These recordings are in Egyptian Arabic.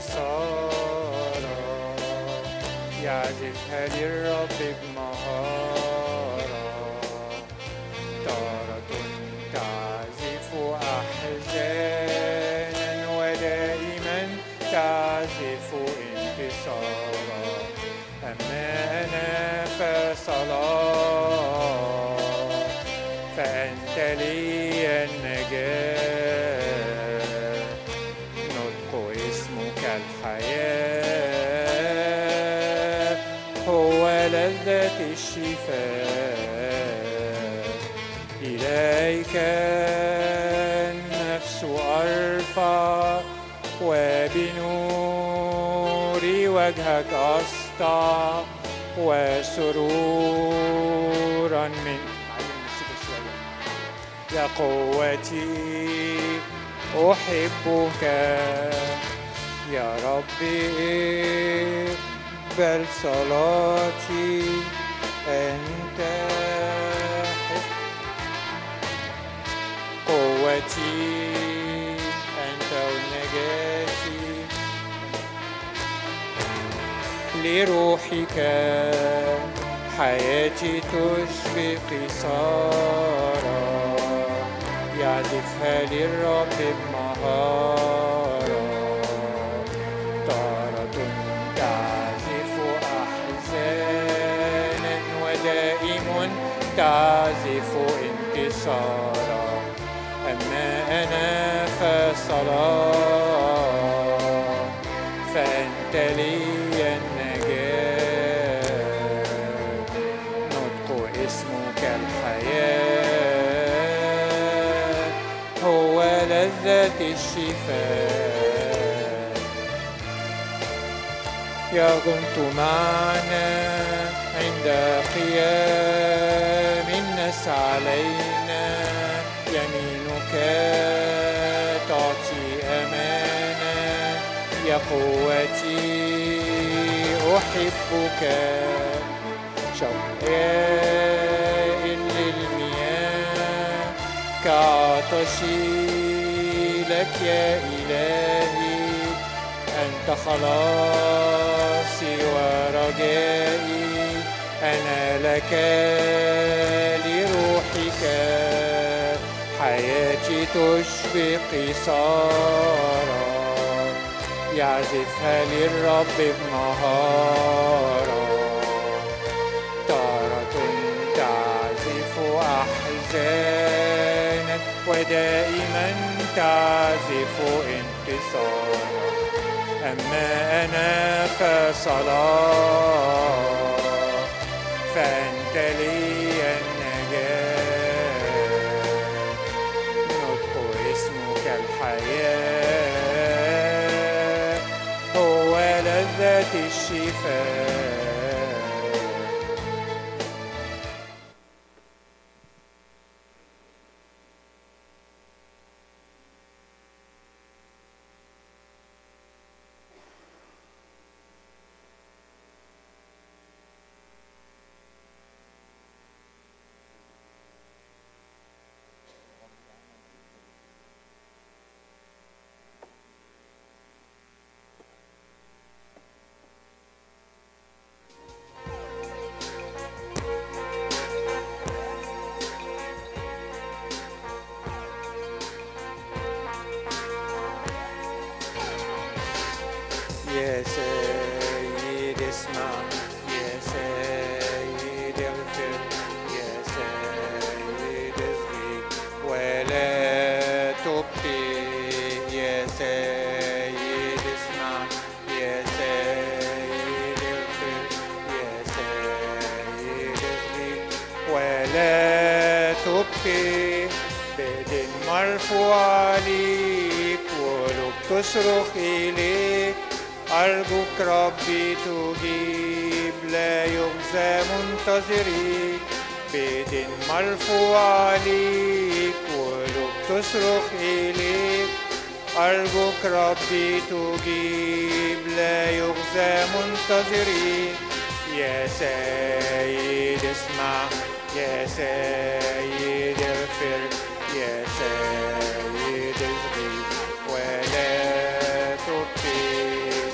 انتصارا يعزفها للرب بمهارة تارة تعزف أحزانا ودائما تعزف انتصارا أما أنا فصلاة فأنت لي النجاة نطق اسمك الحياة هو لذة الشفاء إليك النفس أرفع وبنور وجهك أسطع وسرورا من علم الموسيقى شوية. يا قوتي أحبك يا ربي بل صلاتي أنت حب قوتي أنت ونجاتي لروحك حياتي تشبه قصارا يعزفها للرب بمهارة تارة تعزف أحزانا ودائم تعزف انتصارا أما أنا فصلاة فأنت لي النجاة نطق اسمك الحياة هو لذة الشفاء يا كنت معنا عند قيام الناس علينا يمينك تعطي أمانا يا قوتي أحبك شقاء للمياه كعطشي لك يا إلهي أنت خلاصي ورجائي أنا لك لروحك حياتي تشبه قصارا يعزفها للرب بمهارة تارة تعزف أحزانا ودائما تعزف انتصارا أما أنا فصلاة فأنت لي النجاة نطق اسمك الحياة هو لذة الشفاء يا سيد اسمع يا سيد اغفر يا سيد اسقي ولا تبطئ يا سيد اسمع يا سيد اغفر يا سيد اسقي ولا تبطئ بإيد مرفوع عليك ولو تصرخ إليك أرجوك ربي تجيب لا يغزى منتظريك بإيد مرفوع عليك ولو تصرخ إليك أرجوك ربي تجيب لا يغزى منتظريك يا سيد اسمع يا سيد اغفر يا سيد اصغي ولا تبقي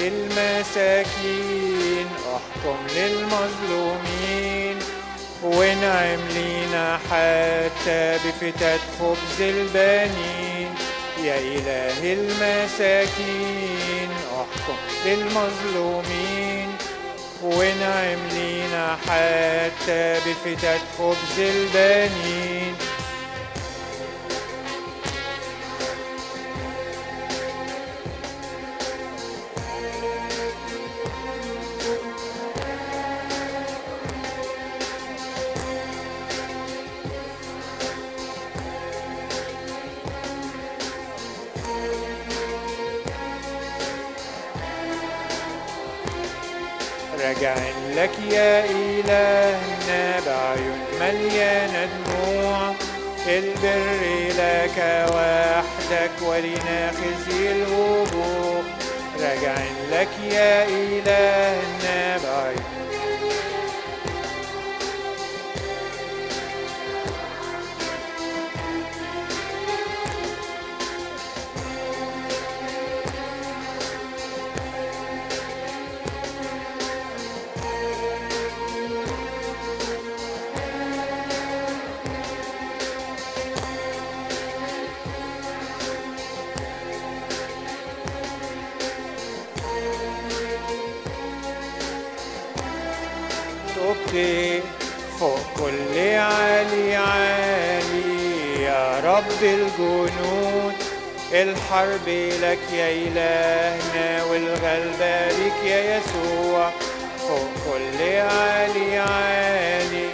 المساكين احكم للمظلومين وانعم لينا حتى بفتات خبز البنين يا إله المساكين احكم للمظلومين وانعم لينا حتى بفتات خبز البنين راجعين لك يا إلهنا بعيون مليانة دموع البر لك وحدك ولنا خزي الوجوه راجعين لك يا إلهنا بعيون تبكي فوق كل عالي عالي يا رب الجنود الحرب لك يا إلهنا والغلبة لك يا يسوع فوق كل عالي عالي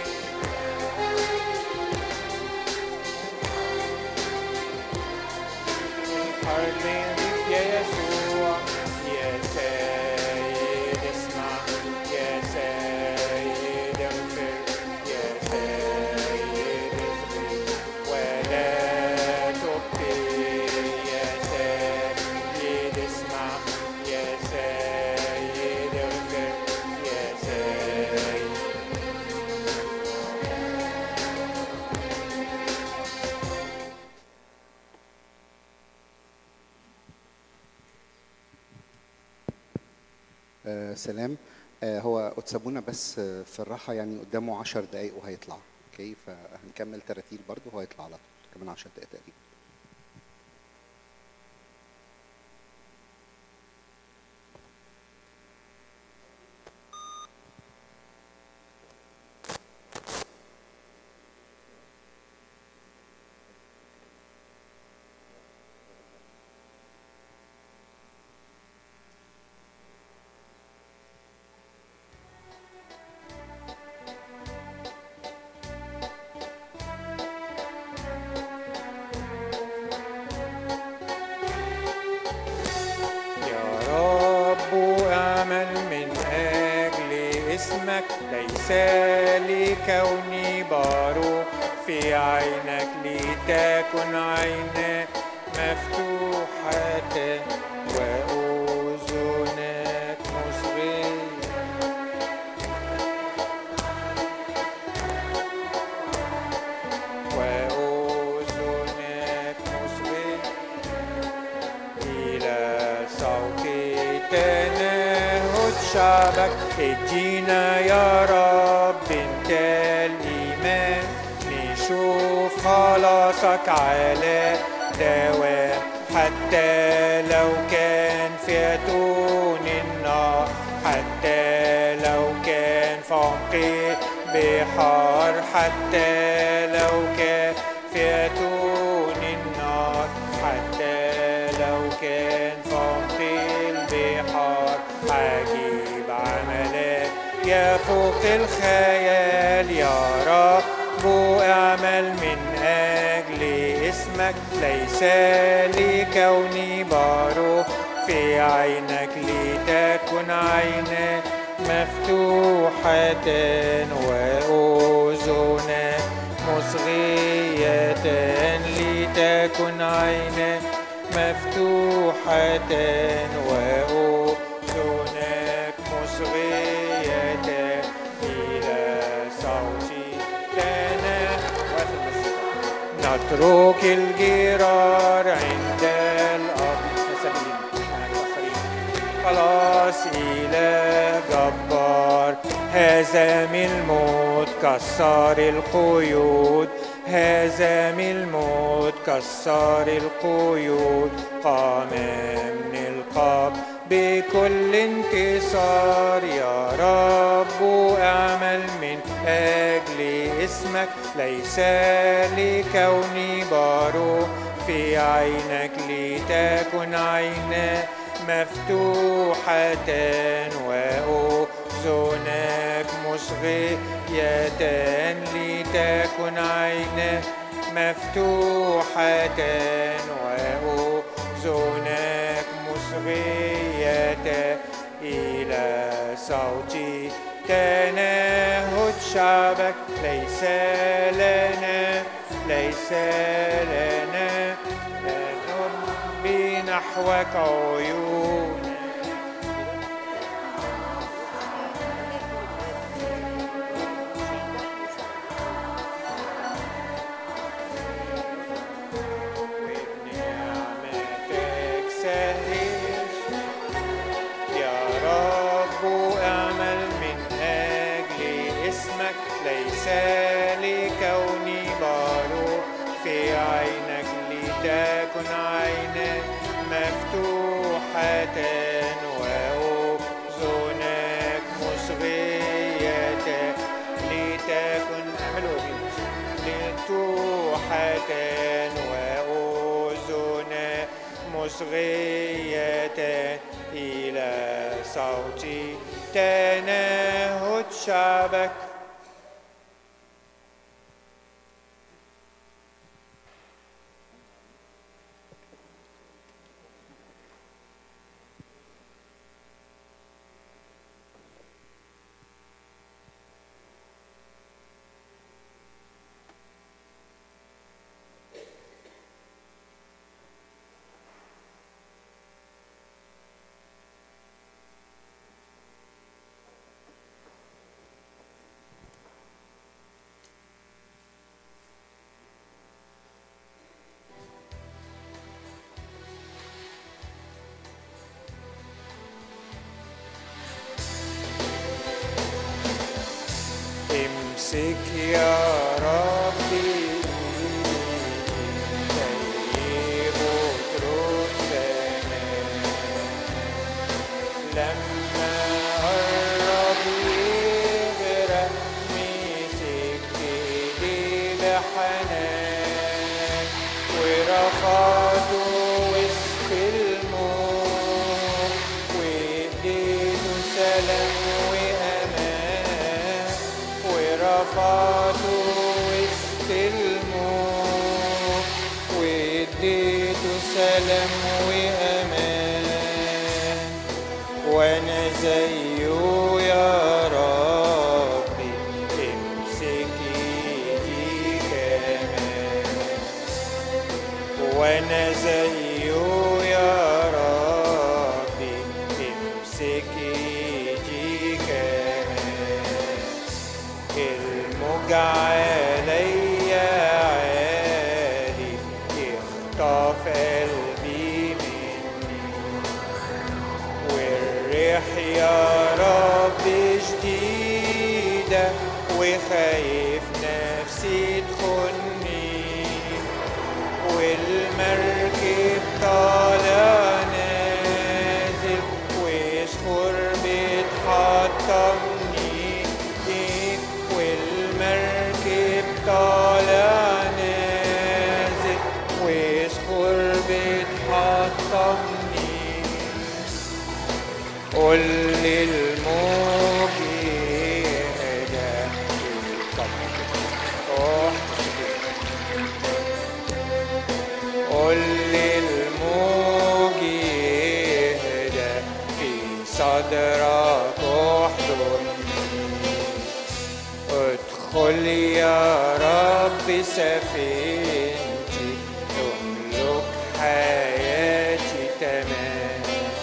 الحرب لك يا يسوع يا سيد اسمع يا سيد اغفر يا سيد اغفر ولا تبقي يا سيد اسمع يا سيد اغفر يا سيد آه سلام آه هو اتسابونا بس آه في الراحة يعني قدامه عشر دقايق وهيطلع اوكي فهنكمل تراتيل برضه وهيطلع على طول كمان عشر دقايق تقريبا يا رب اعمل من أجل اسمك ليس لكوني بارو في عينك لتكن عينك مفتوحة وأذنك مصغية وأذنك مصغية إلى صوت تنهد شعبك ادينا يا رب انت الإيمان نشوف خلاصك على دوام حتى لو كان في أتون النار حتى لو كان في عمق بحار حتى لو كان في أتون النار حتى لو كان في عمق البحار عجيب عملك يا فوق الخيال يا رب اعمل من أجل اسمك ليس لكوني بارو في عينك لتكن عينك مفتوحة وأذنك مصغية لتكن عينك مفتوحة وأذنك مصغية إلى صوتي تنا نترك الجرار عند الأرض نسبين خلاص إله جبار هزم الموت كسر القيود هزم الموت كسر القيود قام من القبر بكل انتصار يا رب اعمل من أجل اسمك ليس لكوني بارو في عينك لتكن عينك مفتوحة وأذنك مصغية لتكن عينك مفتوحة وأذنك مصغية إلى صوتي تنهد شعبك ليس لنا ليس لنا نربي نحوك عيون وبنعمتك سهل يا رب اعمل من أجل اسمك ليس لكوني بارو في عينك لتكن عينك مفتوحة وأذنك مصغية لتكن اعملوا مفتوحة وأذنك مصغية إلى صوتي تنهد شعبك امسك يا ربي طيب رسلنا لما قرب يغرق مسكت ايدي بحنان ورفعته وسط الموت واديته سلام وامان ورفعته وسط الموت واديته سلام وامان وانا زيه يا ربي امسك ايدي كمان وانا زيه يا ربي امسك ايدي كمان الموج عليا عالي يخطف قلبي مني والريح يا رب جديدة وخايف نفسي تخني والمركب طالع نازل وصخور بتحطمني والمركب طالع نازل وصخور بتحطمني قول للموج يهدى قول للموج يهدى في صدرك احضني ادخل يا رب سفينتي تملك حياتي تمام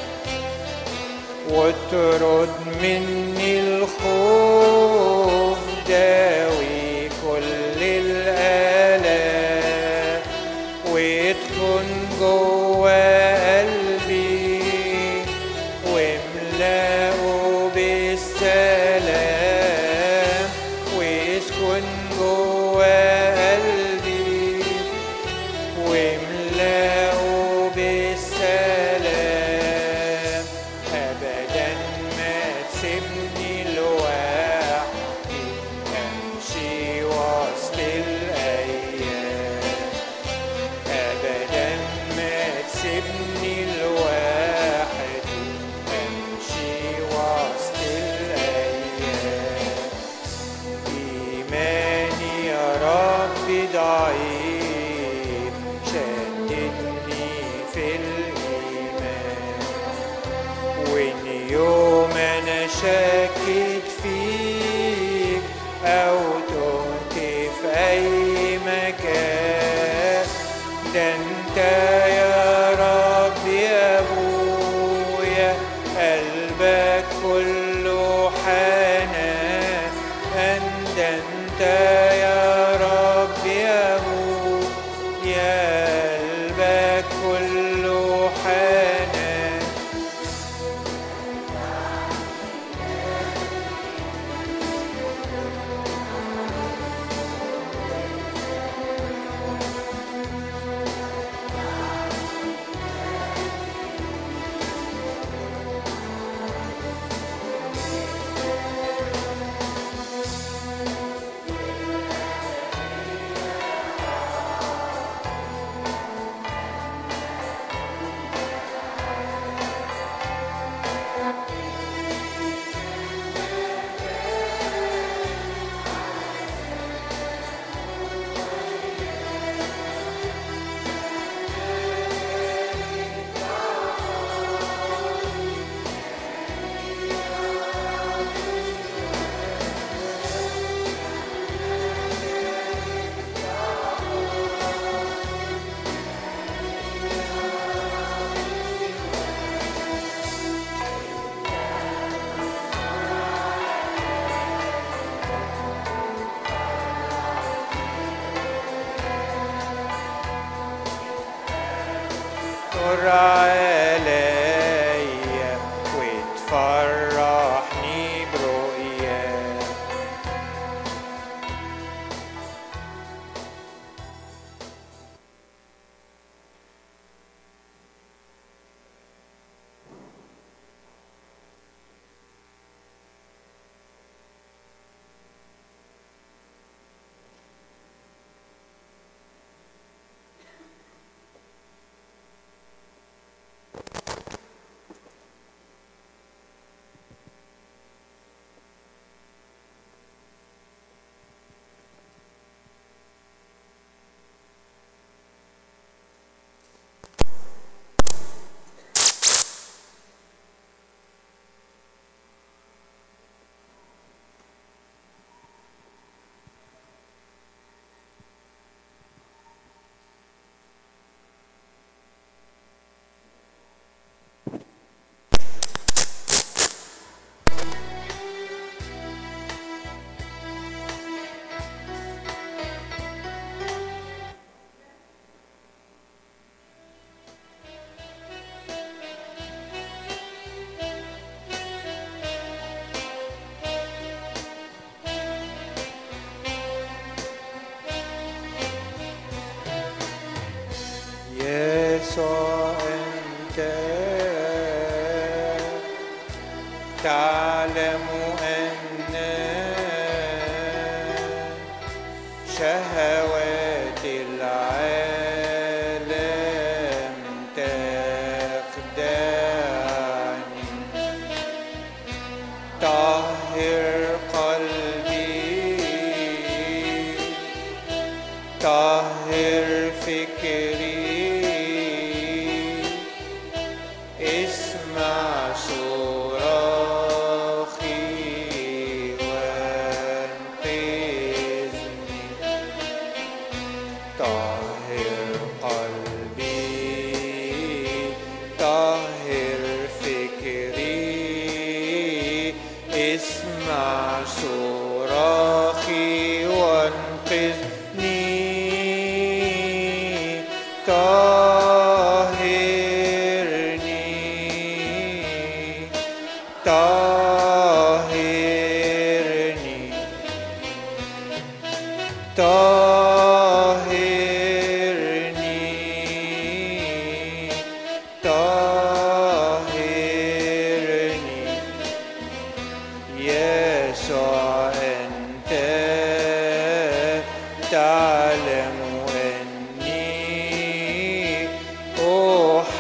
واطرد مني الخوف داوي كل الآلام ويدخل جوا قلبي واملاني واملأه بالسلام أبدا ما تسيبني لوحدي أمشي وسط الأيام أبدا ما تسيبني لوحدي أمشي وسط الأيام إيماني يا رب ضعيف شددني في الإيمان وإن يوم أنا شاكك فيك أو تهت في أي مكان ده أنت يا رب يا أبويا قلبك كله حنان أنت أنت يا رب يا أبويا قلبك كله حنان تر عليا وتفرحني برؤياك يسوع أنت تعلم أن شهوات العالم تخدعني طهر قلبي طهر فكري اسمع صراخي وانقذني طهر قلبي طهر فكري اسمع صراخي وانقذني طهرني طهرني طهرني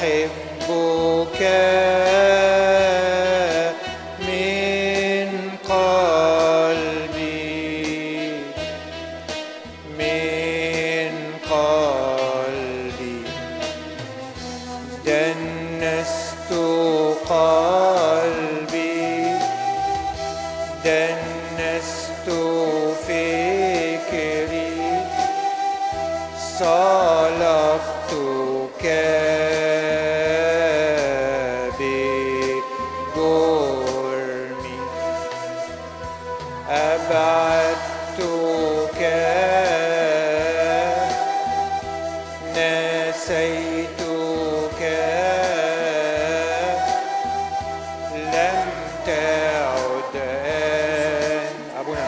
أحبك من قلبي من قلبي دنست قلبي دنست فكري صلبتك بجرمي أبعدتك نسيتك لم تعد أن أبونا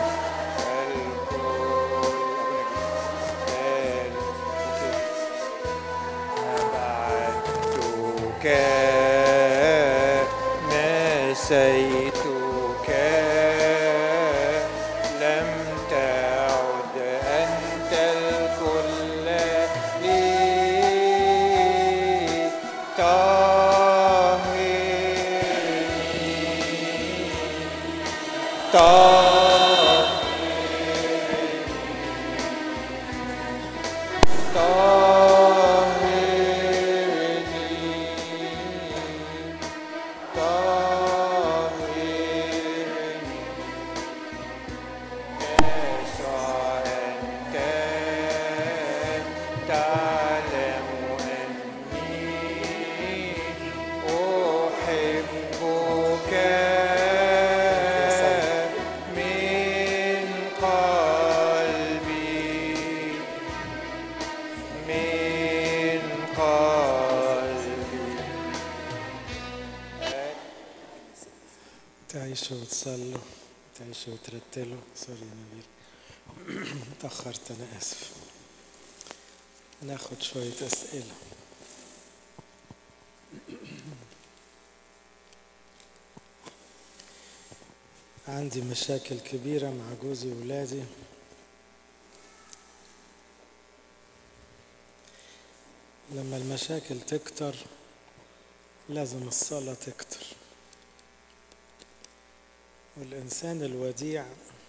الكل أبعدتك نسيتك لم تعد أنت الكل لي طاهرني طاهرني طاهرني يسوع أنت تعلم أني أحبك من قلبي من قلبي تعيشوا وتصلوا تعيشوا وترتلوا سوري يا نبيل تأخرت أنا آسف ناخد شوية أسئلة عندي مشاكل كبيرة مع جوزي وولادي لما المشاكل تكتر لازم الصلاة تكتر والإنسان الوديع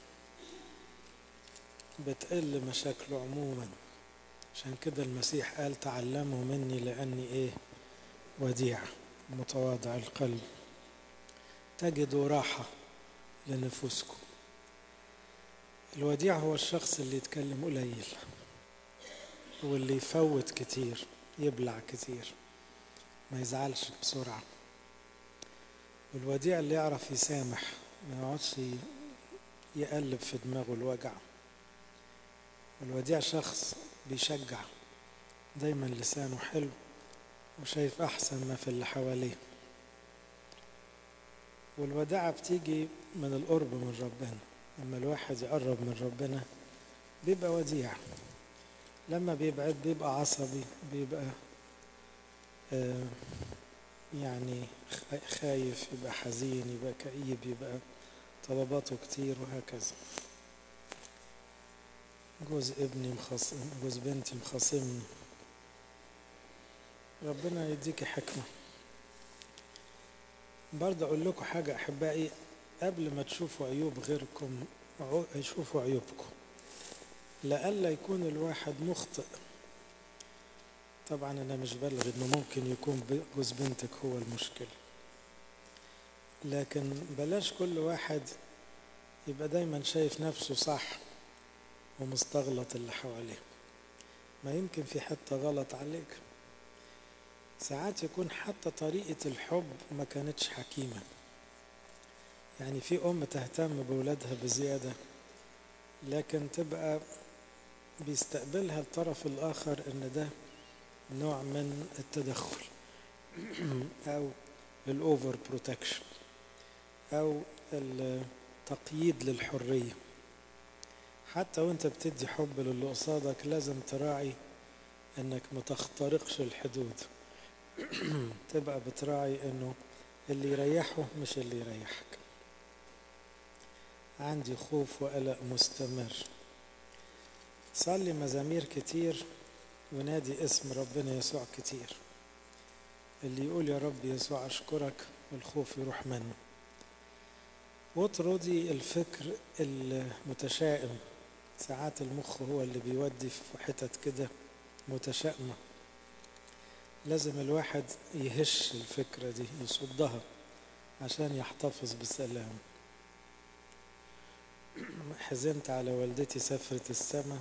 بتقل مشاكله عموما عشان كده المسيح قال تعلموا مني لأني إيه وديع متواضع القلب تجدوا راحة لنفوسكم الوديع هو الشخص اللي يتكلم قليل واللي يفوت كتير يبلع كتير ما يزعلش بسرعة والوديع اللي يعرف يسامح ما يقعدش يقلب في دماغه الوجع والوديع شخص بيشجع دايما لسانه حلو وشايف أحسن ما في اللي حواليه والوداعة بتيجي من القرب من ربنا لما الواحد يقرب من ربنا بيبقى وديع لما بيبعد بيبقى عصبي بيبقى آه يعني خايف يبقى حزين يبقى كئيب يبقى طلباته كتير وهكذا جوز ابني مخصم جوز بنتي مخاصمني ربنا يديكي حكمة برضه أقول لكم حاجة أحبائي قبل ما تشوفوا عيوب غيركم شوفوا عيوبكم لئلا يكون الواحد مخطئ طبعا أنا مش بلغ إنه ممكن يكون جوز بنتك هو المشكلة لكن بلاش كل واحد يبقى دايما شايف نفسه صح ومستغلط اللي حواليه ما يمكن في حتة غلط عليك ساعات يكون حتى طريقة الحب ما كانتش حكيمة يعني في أم تهتم بولادها بزيادة لكن تبقى بيستقبلها الطرف الآخر إن ده نوع من التدخل أو الأوفر بروتكشن أو التقييد للحرية حتى وانت بتدي حب للي قصادك لازم تراعي انك ما تخترقش الحدود تبقى بتراعي انه اللي يريحه مش اللي يريحك عندي خوف وقلق مستمر صلي مزامير كتير ونادي اسم ربنا يسوع كتير اللي يقول يا رب يسوع أشكرك الخوف يروح منه واطردي الفكر المتشائم ساعات المخ هو اللي بيودي في حتت كده متشائمة لازم الواحد يهش الفكرة دي يصدها عشان يحتفظ بسلام حزنت على والدتي سافرت السما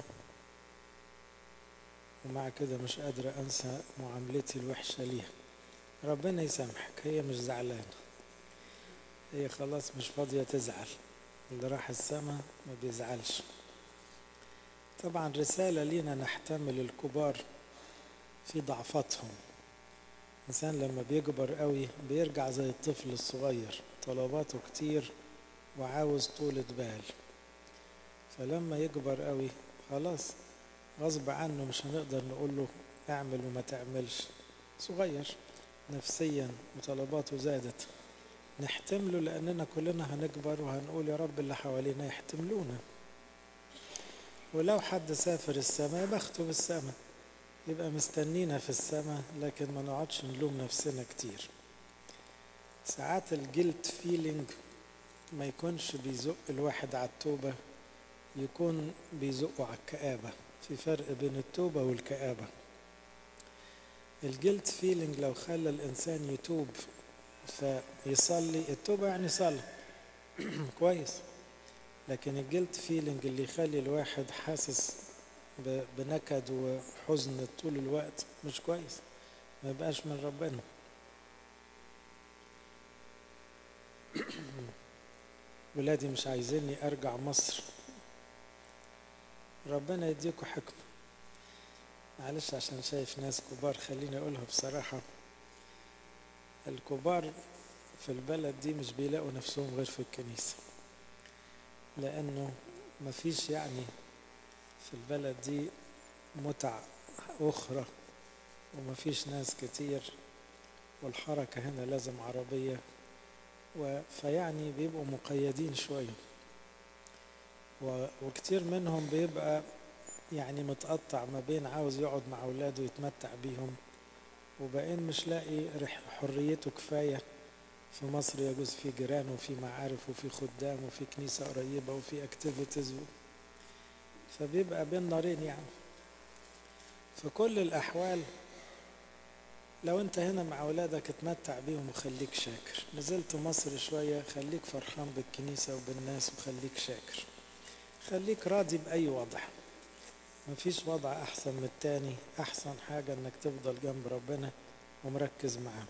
ومع كده مش قادرة أنسى معاملتي الوحشة ليها ربنا يسامحك هي مش زعلانة هي خلاص مش فاضية تزعل اللي راح السما ما بيزعلش طبعا رسالة لينا نحتمل الكبار في ضعفاتهم الإنسان لما بيكبر قوي بيرجع زي الطفل الصغير طلباته كتير وعاوز طولة بال فلما يكبر قوي خلاص غصب عنه مش هنقدر نقول له اعمل وما تعملش صغير نفسيا وطلباته زادت نحتمله لأننا كلنا هنكبر وهنقول يا رب اللي حوالينا يحتملونا ولو حد سافر السماء بخته بالسماء يبقى مستنينا في السماء لكن ما نقعدش نلوم نفسنا كتير ساعات الجلد فيلينج ما يكونش بيزق الواحد على التوبة يكون بيزقه على الكآبة في فرق بين التوبة والكآبة الجلد فيلينج لو خلى الإنسان يتوب فيصلي التوبة يعني صلاة كويس لكن الجلد فيلينج اللي يخلي الواحد حاسس بنكد وحزن طول الوقت مش كويس ما يبقاش من ربنا ولادي مش عايزيني ارجع مصر ربنا يديكوا حكمة معلش عشان شايف ناس كبار خليني اقولها بصراحة الكبار في البلد دي مش بيلاقوا نفسهم غير في الكنيسة لأنه مفيش يعني في البلد دي متع أخرى ومفيش ناس كتير والحركة هنا لازم عربية و... فيعني بيبقوا مقيدين شوية و... وكتير منهم بيبقى يعني متقطع ما بين عاوز يقعد مع أولاده يتمتع بيهم وبقين مش لاقي حريته كفاية في مصر يجوز في جيران وفي معارف وفي خدام وفي كنيسة قريبة وفي اكتيفيتيز فبيبقى بين نارين يعني في كل الأحوال لو انت هنا مع أولادك اتمتع بيهم وخليك شاكر نزلت مصر شوية خليك فرحان بالكنيسة وبالناس وخليك شاكر خليك راضي بأي وضع مفيش وضع أحسن من التاني أحسن حاجة إنك تفضل جنب ربنا ومركز معاه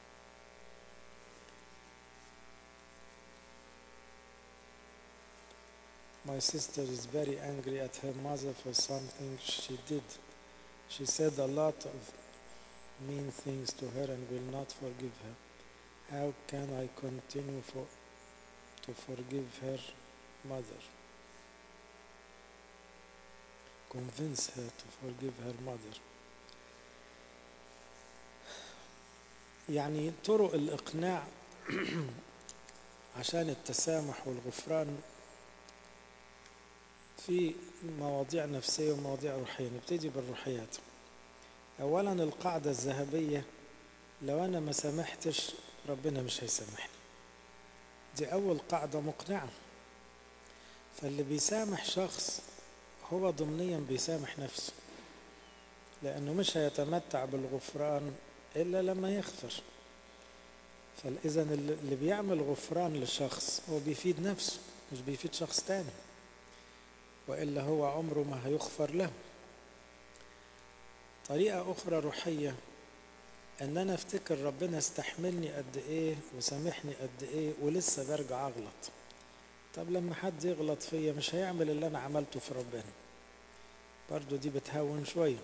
My sister is very angry at her mother for something she did. She said a lot of mean things to her and will not forgive her. How can I continue for, to forgive her mother? Convince her to forgive her mother. يعني طرق الإقناع عشان التسامح والغفران في مواضيع نفسية ومواضيع روحية نبتدي بالروحيات أولا القاعدة الذهبية لو أنا ما سامحتش ربنا مش هيسامحني دي أول قاعدة مقنعة فاللي بيسامح شخص هو ضمنيا بيسامح نفسه لأنه مش هيتمتع بالغفران إلا لما يغفر فإذا اللي بيعمل غفران لشخص هو بيفيد نفسه مش بيفيد شخص تاني وإلا هو عمره ما هيغفر له طريقة أخرى روحية أن أنا أفتكر ربنا استحملني قد إيه وسامحني قد إيه ولسه برجع أغلط طب لما حد يغلط فيا مش هيعمل اللي أنا عملته في ربنا برضو دي بتهون شوية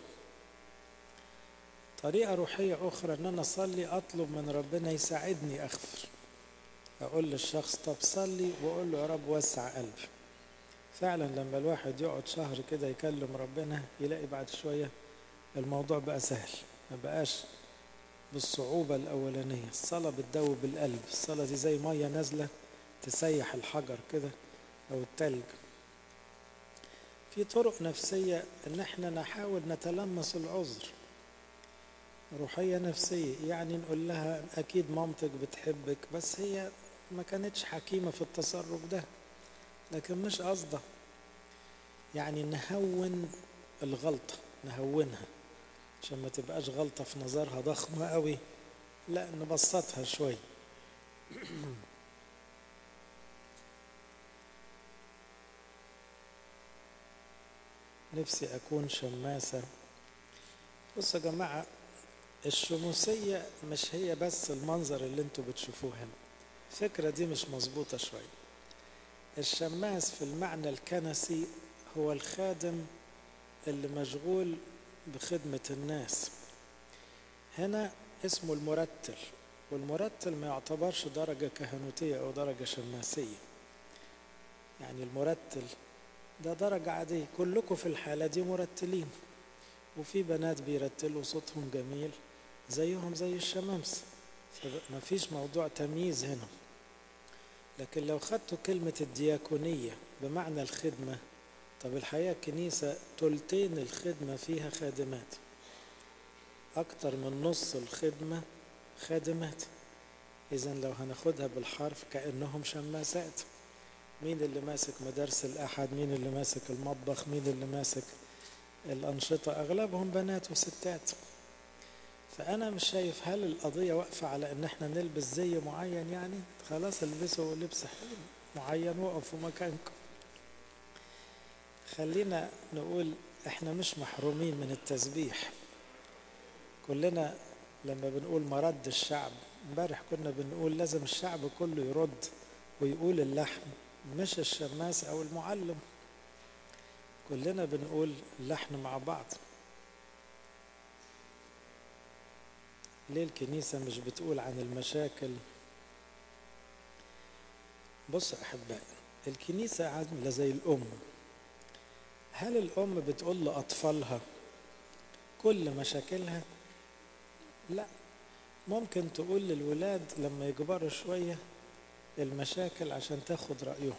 طريقة روحية أخرى أن أنا أصلي أطلب من ربنا يساعدني أغفر أقول للشخص طب صلي وأقول له يا رب وسع قلبي فعلا لما الواحد يقعد شهر كده يكلم ربنا يلاقي بعد شوية الموضوع بقى سهل ما بقاش بالصعوبة الأولانية الصلاة بتدوب القلب الصلاة دي زي مية نازلة تسيح الحجر كده أو التلج في طرق نفسية إن إحنا نحاول نتلمس العذر روحية نفسية يعني نقول لها أكيد مامتك بتحبك بس هي ما كانتش حكيمة في التصرف ده لكن مش قصده يعني نهون الغلطة نهونها عشان ما تبقاش غلطة في نظرها ضخمة قوي لا نبسطها شوي نفسي أكون شماسة بصوا يا جماعة الشموسية مش هي بس المنظر اللي انتوا بتشوفوه هنا الفكرة دي مش مظبوطة شوية الشماس في المعنى الكنسي هو الخادم اللي مشغول بخدمة الناس هنا اسمه المرتل والمرتل ما يعتبرش درجة كهنوتية أو درجة شماسية يعني المرتل ده درجة عادية كلكم في الحالة دي مرتلين وفي بنات بيرتلوا صوتهم جميل زيهم زي الشمامسة ما فيش موضوع تمييز هنا لكن لو خدتوا كلمة الدياكونية بمعنى الخدمة طب الحقيقة الكنيسة تلتين الخدمة فيها خادمات أكتر من نص الخدمة خادمات إذا لو هناخدها بالحرف كأنهم شماسات مين اللي ماسك مدارس الأحد مين اللي ماسك المطبخ مين اللي ماسك الأنشطة أغلبهم بنات وستات فأنا مش شايف هل القضية واقفة على إن إحنا نلبس زي معين يعني خلاص البسوا لبس معين وقفوا مكانكم خلينا نقول إحنا مش محرومين من التسبيح كلنا لما بنقول مرد الشعب امبارح كنا بنقول لازم الشعب كله يرد ويقول اللحن مش الشماس أو المعلم كلنا بنقول اللحن مع بعض ليه الكنيسة مش بتقول عن المشاكل بص أحبائي الكنيسة عاملة زي الأم هل الأم بتقول لأطفالها كل مشاكلها؟ لا ممكن تقول للولاد لما يكبروا شوية المشاكل عشان تاخد رأيهم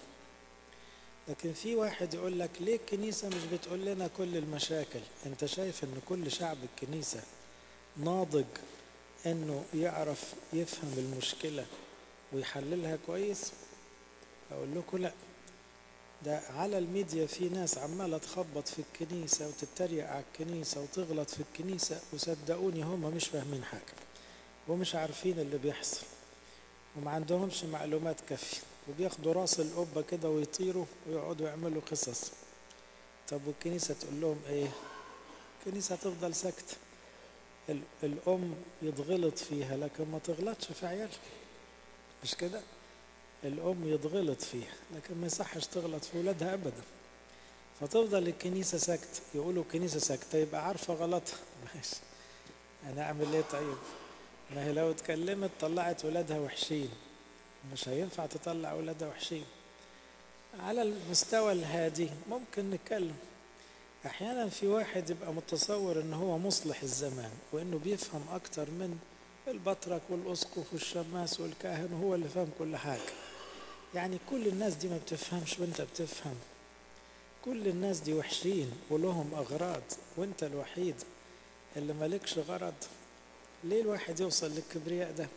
لكن في واحد يقول لك ليه الكنيسة مش بتقول لنا كل المشاكل انت شايف ان كل شعب الكنيسة ناضج انه يعرف يفهم المشكلة ويحللها كويس اقول لكم لا ده على الميديا في ناس عمالة تخبط في الكنيسة وتتريق على الكنيسة وتغلط في الكنيسة وصدقوني هم مش فاهمين حاجة ومش عارفين اللي بيحصل وما عندهمش معلومات كافية وبياخدوا راس القبة كده ويطيروا ويقعدوا يعملوا قصص طب والكنيسة تقول لهم ايه الكنيسة تفضل ساكتة الأم يتغلط فيها لكن ما تغلطش في عيالها مش كده الأم يتغلط فيها لكن ما يصحش تغلط في ولادها أبدا فتفضل الكنيسة ساكتة يقولوا الكنيسة ساكتة يبقى عارفة غلطها ماشي أنا أعمل إيه طيب ما هي لو اتكلمت طلعت ولادها وحشين مش هينفع تطلع ولادها وحشين على المستوى الهادي ممكن نتكلم احيانا في واحد يبقى متصور ان هو مصلح الزمان وانه بيفهم اكتر من البطرك والاسقف والشماس والكاهن وهو اللي فاهم كل حاجه يعني كل الناس دي ما بتفهمش وانت بتفهم كل الناس دي وحشين ولهم اغراض وانت الوحيد اللي مالكش غرض ليه الواحد يوصل للكبرياء ده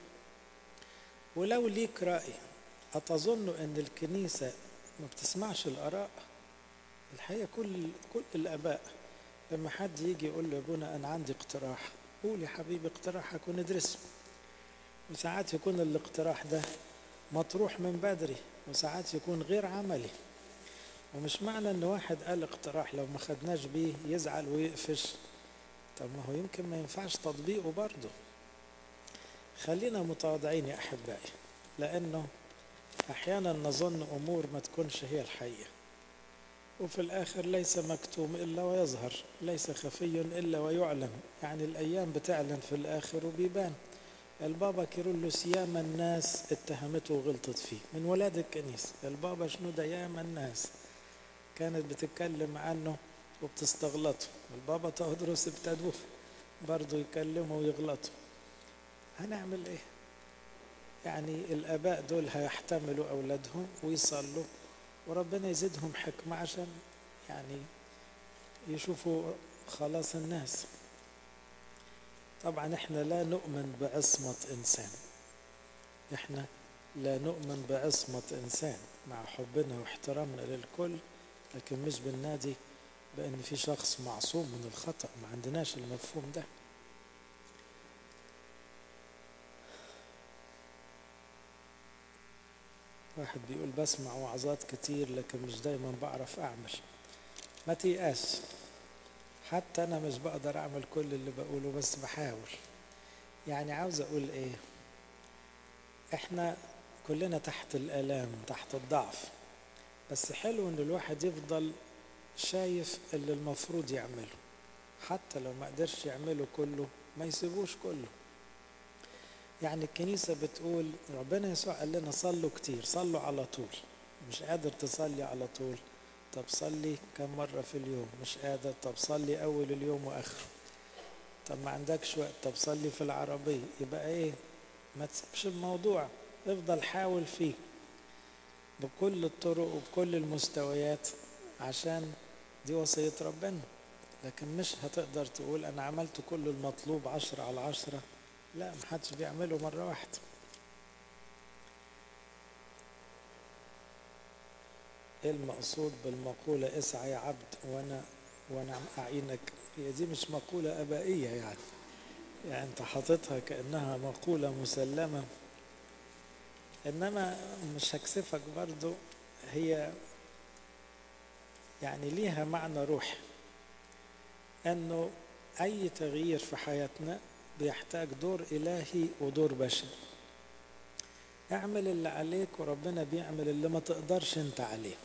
ولو ليك رأي أتظن أن الكنيسة ما بتسمعش الآراء الحقيقة كل كل الآباء لما حد يجي يقول له أبونا أنا عندي اقتراح قول يا حبيبي اقتراحك وندرسه وساعات يكون الاقتراح ده مطروح من بدري وساعات يكون غير عملي ومش معنى ان واحد قال اقتراح لو ما خدناش بيه يزعل ويقفش طب ما هو يمكن ما ينفعش تطبيقه برضه خلينا متواضعين يا احبائي لانه احيانا نظن امور ما تكونش هي الحقيقه وفي الاخر ليس مكتوم الا ويظهر ليس خفي الا ويعلن يعني الايام بتعلن في الاخر وبيبان البابا كيرلس ياما الناس اتهمته وغلطت فيه من ولاد الكنيسه البابا شنو ده ياما الناس كانت بتتكلم عنه وبتستغلطه البابا تهدرس ابتدوه برضه يكلموا ويغلطوا هنعمل ايه يعني الاباء دول هيحتملوا اولادهم ويصلوا وربنا يزيدهم حكمة عشان يعني يشوفوا خلاص الناس طبعا احنا لا نؤمن بعصمة انسان احنا لا نؤمن بعصمة انسان مع حبنا واحترامنا للكل لكن مش بالنادي بان في شخص معصوم من الخطأ ما عندناش المفهوم ده واحد بيقول بسمع وعظات كتير لكن مش دايما بعرف اعمل ما تيأس حتى انا مش بقدر اعمل كل اللي بقوله بس بحاول يعني عاوز اقول ايه احنا كلنا تحت الالام تحت الضعف بس حلو ان الواحد يفضل شايف اللي المفروض يعمله حتى لو ما قدرش يعمله كله ما يسيبوش كله يعني الكنيسة بتقول ربنا يسوع قال لنا صلوا كتير صلوا على طول مش قادر تصلي على طول طب صلي كم مرة في اليوم مش قادر طب صلي أول اليوم وآخره طب ما عندكش وقت طب صلي في العربية يبقى إيه ما تسيبش الموضوع افضل حاول فيه بكل الطرق وبكل المستويات عشان دي وصية ربنا لكن مش هتقدر تقول أنا عملت كل المطلوب عشرة على عشرة لا محدش بيعمله مرة واحدة ايه المقصود بالمقولة اسعى يا عبد وانا وانا اعينك هي دي مش مقولة ابائية يعني يعني انت حاططها كأنها مقولة مسلمة انما مش هكسفك برضو هي يعني ليها معنى روحي انه اي تغيير في حياتنا بيحتاج دور إلهي ودور بشري اعمل اللي عليك وربنا بيعمل اللي ما تقدرش انت عليه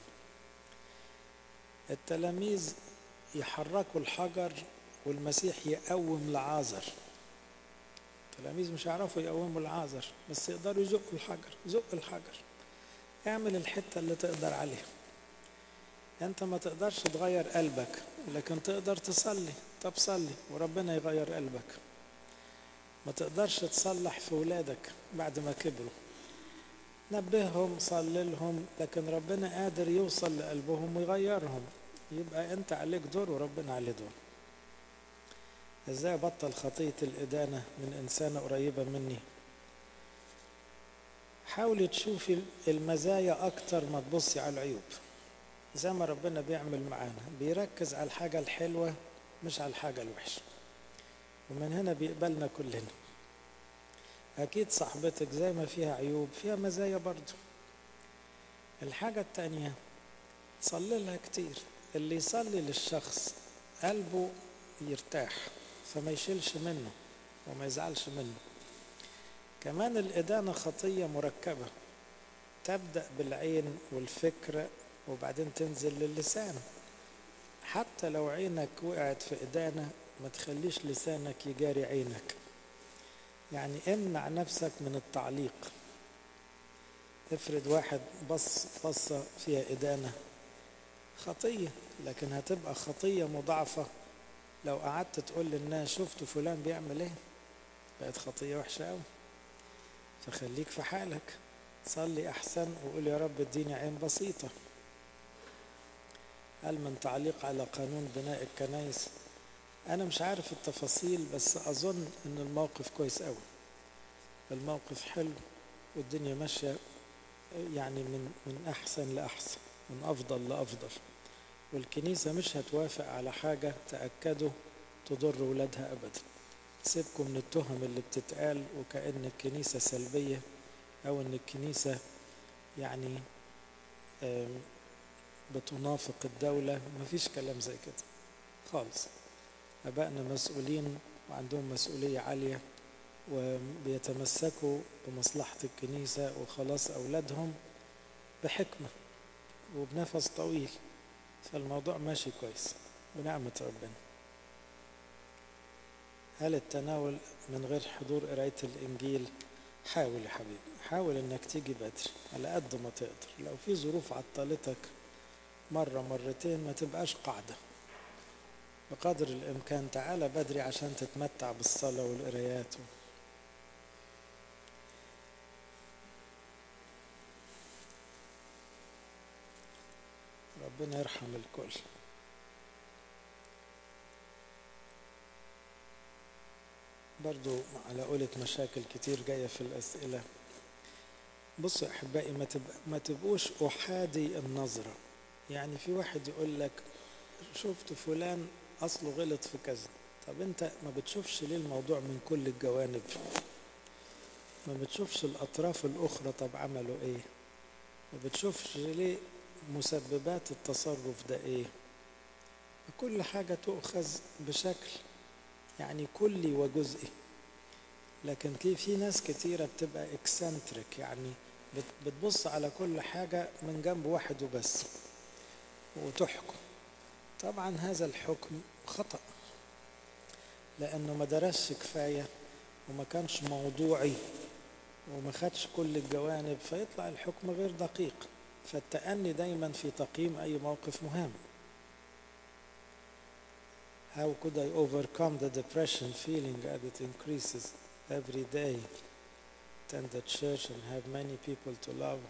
التلاميذ يحركوا الحجر والمسيح يقوم لعازر التلاميذ مش هيعرفوا يقوموا العازر بس يقدروا يزقوا الحجر زق الحجر اعمل الحتة اللي تقدر عليها انت ما تقدرش تغير قلبك لكن تقدر تصلي طب صلي وربنا يغير قلبك ما تقدرش تصلح في ولادك بعد ما كبروا نبههم صلي لهم لكن ربنا قادر يوصل لقلبهم ويغيرهم يبقى انت عليك دور وربنا عليه دور ازاي ابطل خطية الادانة من انسانة قريبة مني حاولي تشوفي المزايا اكتر ما تبصي على العيوب زي ما ربنا بيعمل معانا بيركز على الحاجة الحلوة مش على الحاجة الوحشة ومن هنا بيقبلنا كلنا أكيد صاحبتك زي ما فيها عيوب فيها مزايا برضو الحاجة التانية صلي لها كتير اللي يصلي للشخص قلبه يرتاح فما يشيلش منه وما يزعلش منه كمان الإدانة خطية مركبة تبدأ بالعين والفكرة وبعدين تنزل للسان حتى لو عينك وقعت في إدانة ما تخليش لسانك يجاري عينك يعني امنع نفسك من التعليق افرض واحد بص بصة فيها إدانة خطية لكن هتبقى خطية مضاعفة لو قعدت تقول للناس شفتوا فلان بيعمل ايه بقت خطية وحشة قوي فخليك في حالك صلي أحسن وقول يا رب اديني عين بسيطة هل من تعليق على قانون بناء الكنائس أنا مش عارف التفاصيل بس أظن إن الموقف كويس أوي الموقف حلو والدنيا ماشية يعني من من أحسن لأحسن من أفضل لأفضل والكنيسة مش هتوافق على حاجة تأكدوا تضر ولادها أبدا سيبكم من التهم اللي بتتقال وكأن الكنيسة سلبية أو إن الكنيسة يعني بتنافق الدولة مفيش كلام زي كده خالص أبائنا مسؤولين وعندهم مسؤولية عالية وبيتمسكوا بمصلحة الكنيسة وخلاص أولادهم بحكمة وبنفس طويل فالموضوع ماشي كويس ونعمة ربنا هل التناول من غير حضور قراية الإنجيل حاول يا حبيبي حاول إنك تيجي بدري على قد ما تقدر لو في ظروف عطلتك مرة مرتين ما تبقاش قاعدة بقدر الإمكان تعالى بدري عشان تتمتع بالصلاة والقرايات ربنا يرحم الكل برضو على قولة مشاكل كتير جاية في الأسئلة بصوا يا أحبائي ما, تبقى ما تبقوش أحادي النظرة يعني في واحد يقول لك شفت فلان أصله غلط في كذا طب أنت ما بتشوفش ليه الموضوع من كل الجوانب ما بتشوفش الأطراف الأخرى طب عملوا إيه ما بتشوفش ليه مسببات التصرف ده إيه كل حاجة تؤخذ بشكل يعني كلي وجزئي لكن في في ناس كتيرة بتبقى اكسنتريك يعني بت- بتبص على كل حاجة من جنب واحد وبس وتحكم طبعا هذا الحكم خطأ لأنه ما درسش كفاية وما كانش موضوعي وما خدش كل الجوانب فيطلع الحكم غير دقيق فالتأني دايما في تقييم أي موقف مهم How could I overcome the depression feeling as it increases every day? Attend the church and have many people to love.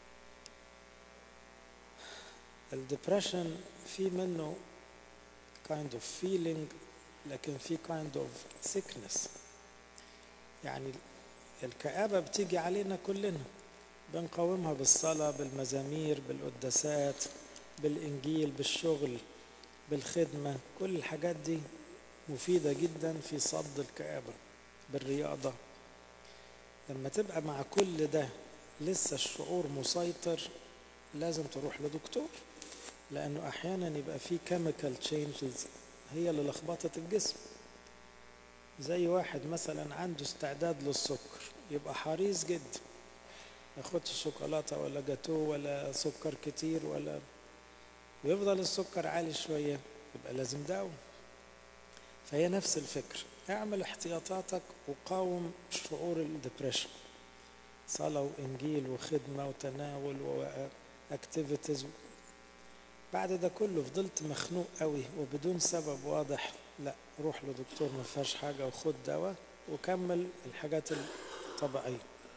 الدبريشن في منه kind of feeling لكن في kind of sickness يعني الكآبة بتيجي علينا كلنا بنقاومها بالصلاة بالمزامير بالقداسات بالإنجيل بالشغل بالخدمة كل الحاجات دي مفيدة جدا في صد الكآبة بالرياضة لما تبقى مع كل ده لسه الشعور مسيطر لازم تروح لدكتور لأنه أحيانا يبقى في chemical changes هي اللي لخبطت الجسم زي واحد مثلا عنده استعداد للسكر يبقى حريص جدا ياخدش شوكولاتة ولا جاتو ولا سكر كتير ولا ويفضل السكر عالي شوية يبقى لازم دواء فهي نفس الفكر اعمل احتياطاتك وقاوم شعور الدبريشن صلاة وإنجيل وخدمة وتناول واكتيفيتيز بعد ده كله فضلت مخنوق قوي وبدون سبب واضح لا روح لدكتور ما فيهاش حاجة وخد دواء وكمل الحاجات الطبيعية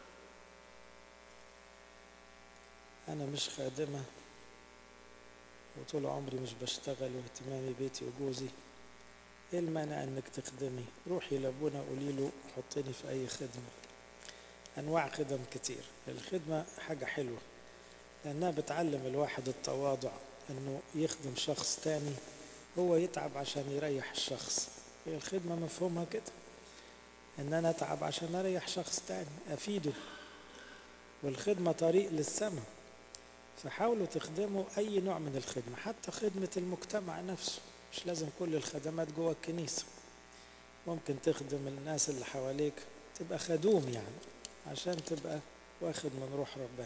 أنا مش خادمة وطول عمري مش بشتغل واهتمامي بيتي وجوزي ايه المانع انك تخدمي روحي لابونا قولي له حطيني في اي خدمة انواع خدم كتير الخدمة حاجة حلوة لانها بتعلم الواحد التواضع انه يخدم شخص تاني هو يتعب عشان يريح الشخص هي الخدمة مفهومها كده ان انا اتعب عشان اريح شخص تاني افيده والخدمة طريق للسماء فحاولوا تخدموا أي نوع من الخدمة حتى خدمة المجتمع نفسه مش لازم كل الخدمات جوه الكنيسة ممكن تخدم الناس اللي حواليك تبقى خدوم يعني عشان تبقى واخد من روح ربنا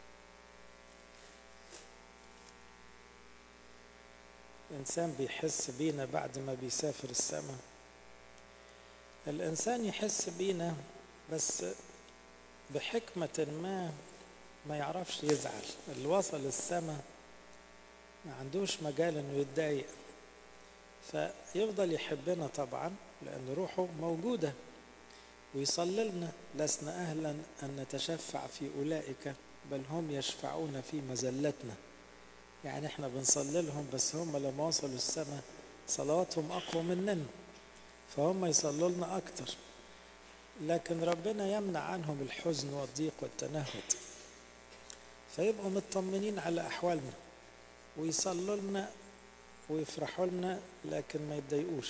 الإنسان بيحس بينا بعد ما بيسافر السماء الإنسان يحس بينا بس بحكمة ما ما يعرفش يزعل اللي وصل السماء ما عندوش مجال انه يتضايق فيفضل يحبنا طبعا لان روحه موجوده ويصلي لنا لسنا اهلا ان نتشفع في اولئك بل هم يشفعون في مزلتنا يعني احنا بنصلي لهم بس هم لما وصلوا السماء صلواتهم اقوى مننا فهم يصلوا لنا اكتر لكن ربنا يمنع عنهم الحزن والضيق والتنهد فيبقوا مطمنين على أحوالنا ويصلوا لنا ويفرحوا لنا لكن ما يتضايقوش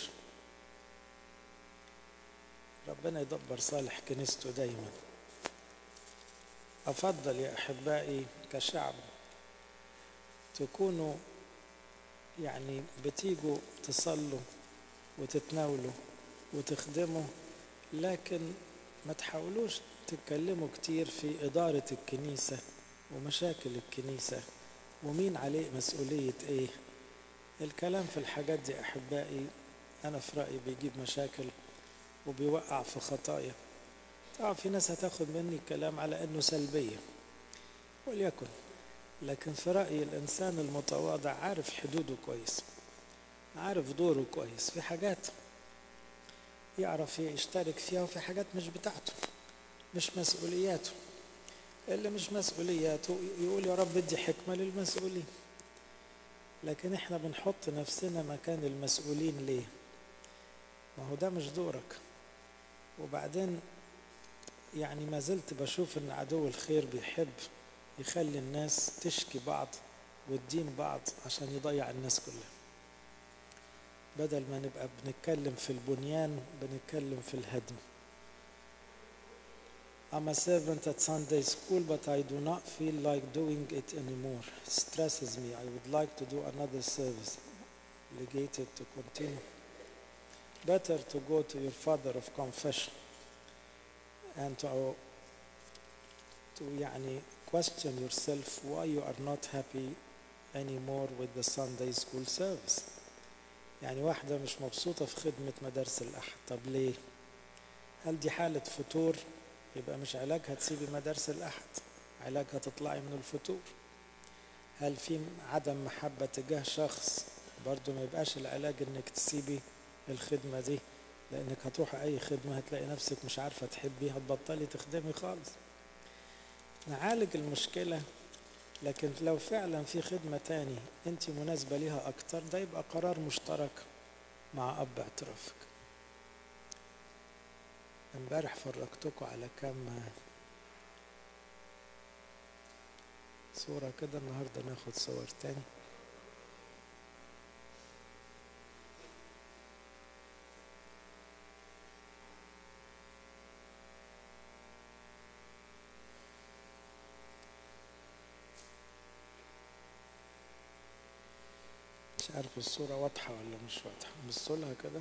ربنا يدبر صالح كنيسته دايما أفضل يا أحبائي كشعب تكونوا يعني بتيجوا تصلوا وتتناولوا وتخدموا لكن ما تحاولوش تتكلموا كتير في إدارة الكنيسة ومشاكل الكنيسة ومين عليه مسؤولية ايه الكلام في الحاجات دي احبائي انا في رأيي بيجيب مشاكل وبيوقع في خطايا طبعا في ناس هتاخد مني الكلام على انه سلبية وليكن لكن في رأيي الانسان المتواضع عارف حدوده كويس عارف دوره كويس في حاجات يعرف يشترك فيها وفي حاجات مش بتاعته مش مسؤولياته اللي مش مسؤولياته يقول يا رب ادي حكمة للمسؤولين لكن احنا بنحط نفسنا مكان المسؤولين ليه ما هو ده مش دورك وبعدين يعني ما زلت بشوف ان عدو الخير بيحب يخلي الناس تشكي بعض وتدين بعض عشان يضيع الناس كلها بدل ما نبقى بنتكلم في البنيان بنتكلم في الهدم I'm a servant at Sunday school, but I do not feel like doing it anymore. It stresses me. I would like to do another service, obligated to continue. Better to go to your father of confession and to, to يعني question yourself why you are not happy anymore with the Sunday school service. يعني واحدة مش مبسوطة في خدمة مدارس الأحد طب ليه؟ هل دي حالة فتور يبقى مش علاجها تسيبي مدارس الأحد علاجها تطلعي من الفتور هل في عدم محبة تجاه شخص برضو ما يبقاش العلاج انك تسيبي الخدمة دي لانك هتروحي اي خدمة هتلاقي نفسك مش عارفة تحبي هتبطلي تخدمي خالص نعالج المشكلة لكن لو فعلا في خدمة تاني انت مناسبة ليها اكتر ده يبقى قرار مشترك مع اب اعترافك امبارح فرجتكم على كام صورة كده النهاردة ناخد صور تاني مش عارف الصورة واضحة ولا مش واضحة بصوا لها كده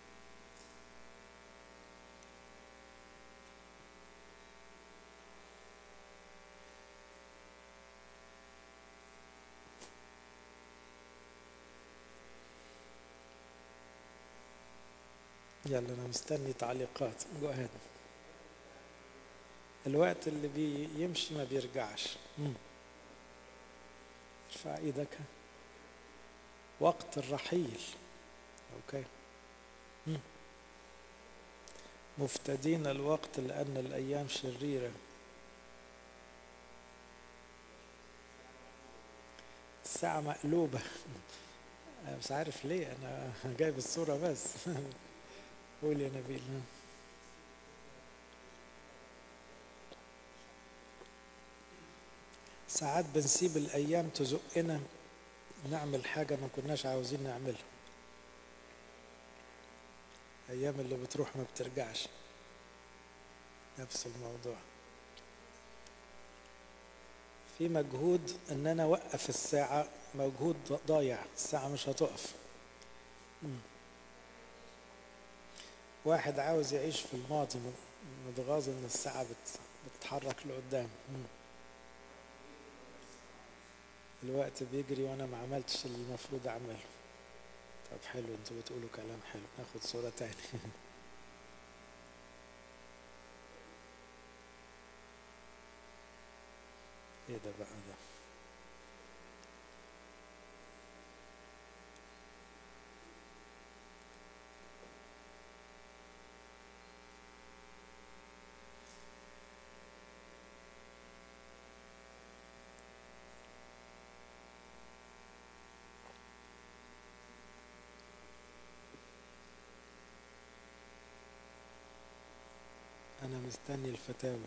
يلا انا مستني تعليقات جو اهيد الوقت اللي بيمشي ما بيرجعش مم. ارفع ايدك وقت الرحيل اوكي مم. مفتدين الوقت لان الايام شريره الساعه مقلوبه أنا مش عارف ليه انا جايب الصوره بس قول يا نبيل ساعات بنسيب الأيام تزقنا نعمل حاجة ما كناش عاوزين نعملها أيام اللي بتروح ما بترجعش نفس الموضوع في مجهود ان انا اوقف الساعة مجهود ضايع الساعة مش هتقف مم. واحد عاوز يعيش في الماضي متغاظ ان الساعة بت... بتتحرك لقدام الوقت بيجري وانا ما عملتش اللي المفروض اعمله طب حلو انتوا بتقولوا كلام حلو ناخد صورة تاني ايه ده بقى ده أنا مستني الفتاوى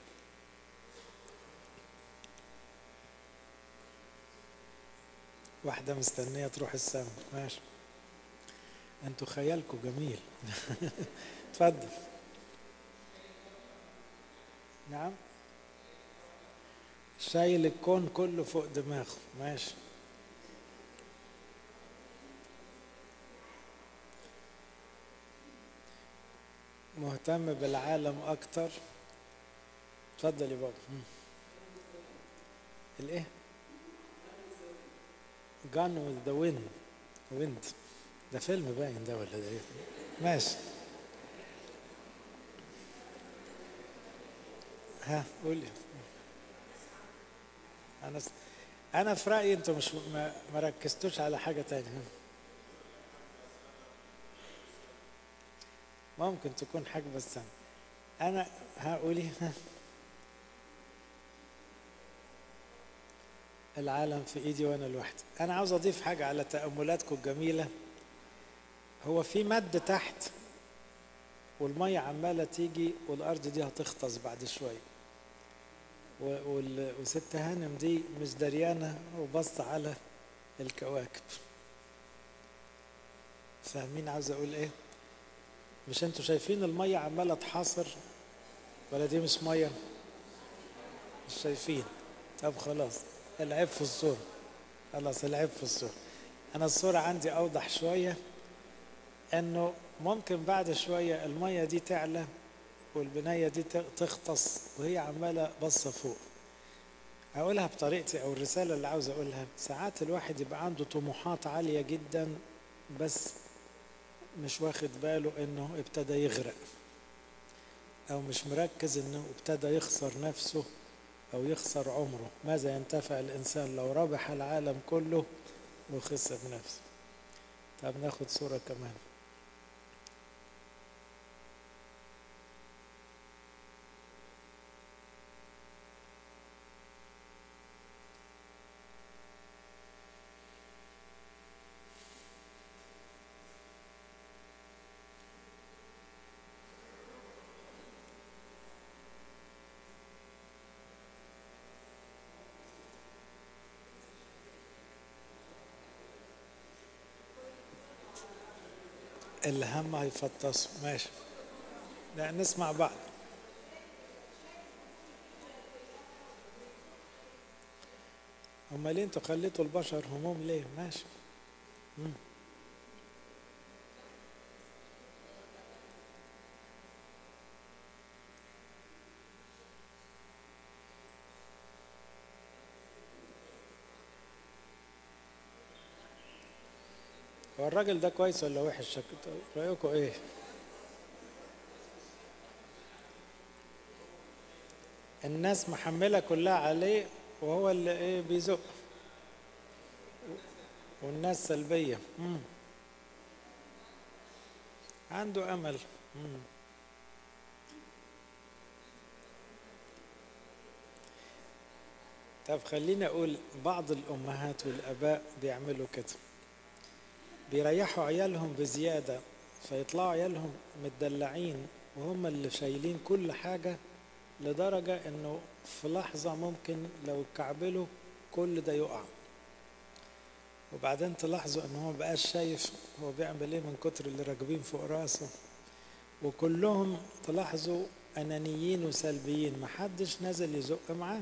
واحدة مستنية تروح السما ماشي انتوا خيالكم جميل اتفضل نعم شايل الكون كله فوق دماغه ماشي مهتم بالعالم اكتر اتفضل يا بابا الايه Gone with the wind wind ده فيلم باين ده ولا ده ايه ماشي ها قولي انا س... انا في رايي انتوا مش ما, ما ركزتوش على حاجه تانية ممكن تكون حاجه بس انا هقولي العالم في ايدي وانا لوحدي انا عاوز اضيف حاجه على تاملاتكم الجميله هو في مد تحت والمية عمالة تيجي والأرض دي هتغطس بعد شوية و- وال- وست هانم دي مش دريانة وبص على الكواكب فاهمين عاوز أقول إيه؟ مش انتوا شايفين المية عمالة تحاصر ولا دي مش مية؟ مش شايفين طب خلاص العيب في الصورة خلاص العيب في الصورة أنا الصورة عندي أوضح شوية إنه ممكن بعد شوية المية دي تعلى والبناية دي ت- تغطس وهي عمالة باصة فوق هقولها بطريقتي أو الرسالة اللي عاوز أقولها ساعات الواحد يبقى عنده طموحات عالية جدا بس مش واخد باله إنه ابتدى يغرق أو مش مركز إنه ابتدى يخسر نفسه أو يخسر عمره ماذا ينتفع الإنسان لو ربح العالم كله وخسر نفسه طب ناخد صورة كمان الهم هيفطسوا ماشي لا نسمع بعض هما ليه انتوا خليتوا البشر هموم ليه ماشي مم. هو الراجل ده كويس ولا وحش شك- رأيكم ايه الناس محملة كلها عليه وهو اللي ايه بيزق والناس سلبية مم. عنده أمل مم. طب خليني أقول بعض الأمهات والآباء بيعملوا كده بيريحوا عيالهم بزيادة فيطلعوا عيالهم متدلعين وهم اللي شايلين كل حاجة لدرجة انه في لحظة ممكن لو اتكعبلوا كل ده يقع وبعدين تلاحظوا ان هو مبقاش شايف هو بيعمل ايه من كتر اللي راكبين فوق راسه وكلهم تلاحظوا انانيين وسلبيين محدش نازل يزق معاه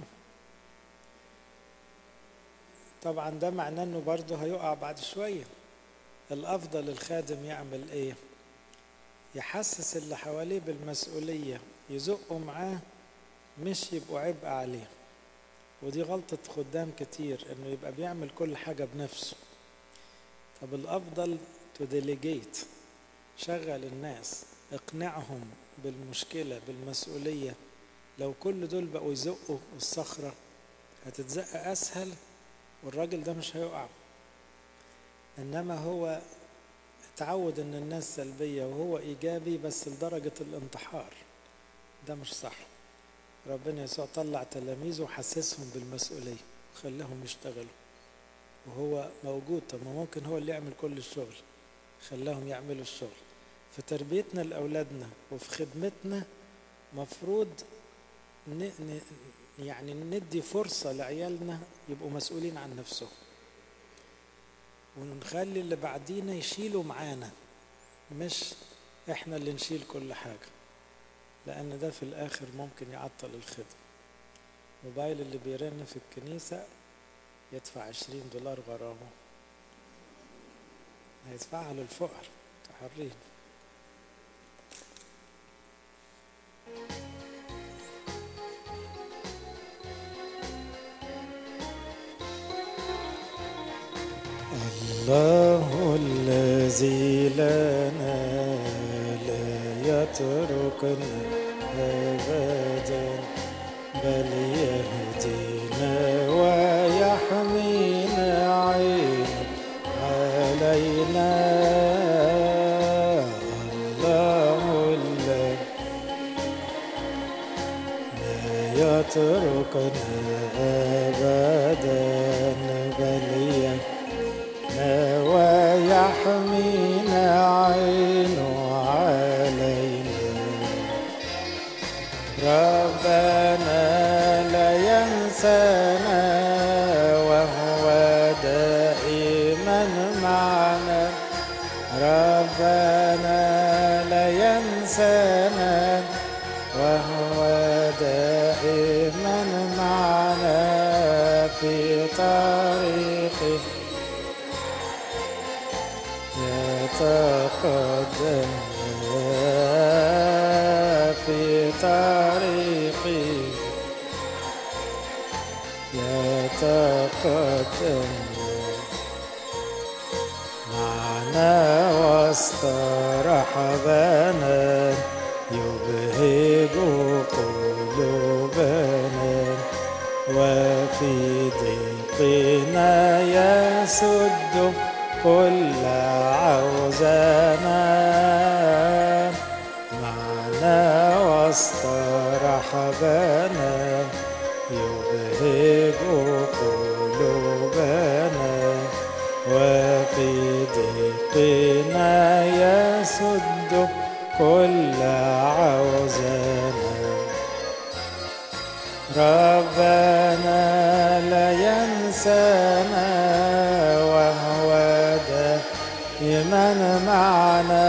طبعا ده معناه انه برضه هيقع بعد شويه الافضل الخادم يعمل ايه يحسس اللي حواليه بالمسؤوليه يزقوا معاه مش يبقوا عبء عليه ودي غلطة خدام كتير انه يبقى بيعمل كل حاجة بنفسه طب الافضل تديليجيت شغل الناس اقنعهم بالمشكلة بالمسؤولية لو كل دول بقوا يزقوا الصخرة هتتزق اسهل والراجل ده مش هيقع انما هو اتعود ان الناس سلبية وهو ايجابي بس لدرجة الانتحار ده مش صح ربنا يسوع طلع تلاميذه وحسسهم بالمسؤولية وخلاهم يشتغلوا وهو موجود طب ما ممكن هو اللي يعمل كل الشغل خلاهم يعملوا الشغل في تربيتنا لأولادنا وفي خدمتنا مفروض ن... ن... يعني ندي فرصة لعيالنا يبقوا مسؤولين عن نفسهم ونخلي اللي بعدينا يشيلوا معانا مش احنا اللي نشيل كل حاجة لأن ده في الآخر ممكن يعطل الخدمة موبايل اللي بيرن في الكنيسة يدفع عشرين دولار غرامة هيدفعها للفقر تحرين الله الذي لنا لا يتركنا أبدا بل يهدينا ويحمينا عينه علينا الله الذي لا يتركنا أبدا بل يهدينا ويحمينا عينه علينا ربنا لا ينسانا وهو دائما معنا ربنا لا ينسانا وهو دائما معنا في طريقه يتقدم في طريقي يتقدم معنا وسط رحبنا يبهج قلوبنا وفي ضيقنا يسد كل عوزنا معنا وسط رحبنا يبهج قلوبنا وفي ضيقنا يسد كل عوزنا ربنا لا ينسانا وهو دائما معنا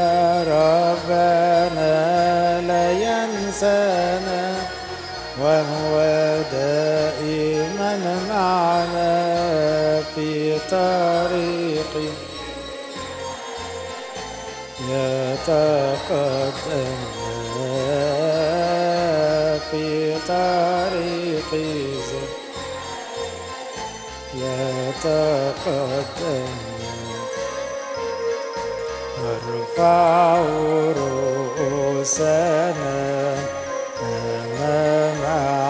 ربنا لا ينسانا وهو دائما معنا في طريقه يتقدم في طريق زين يتقدم نرفع رؤوسنا أمام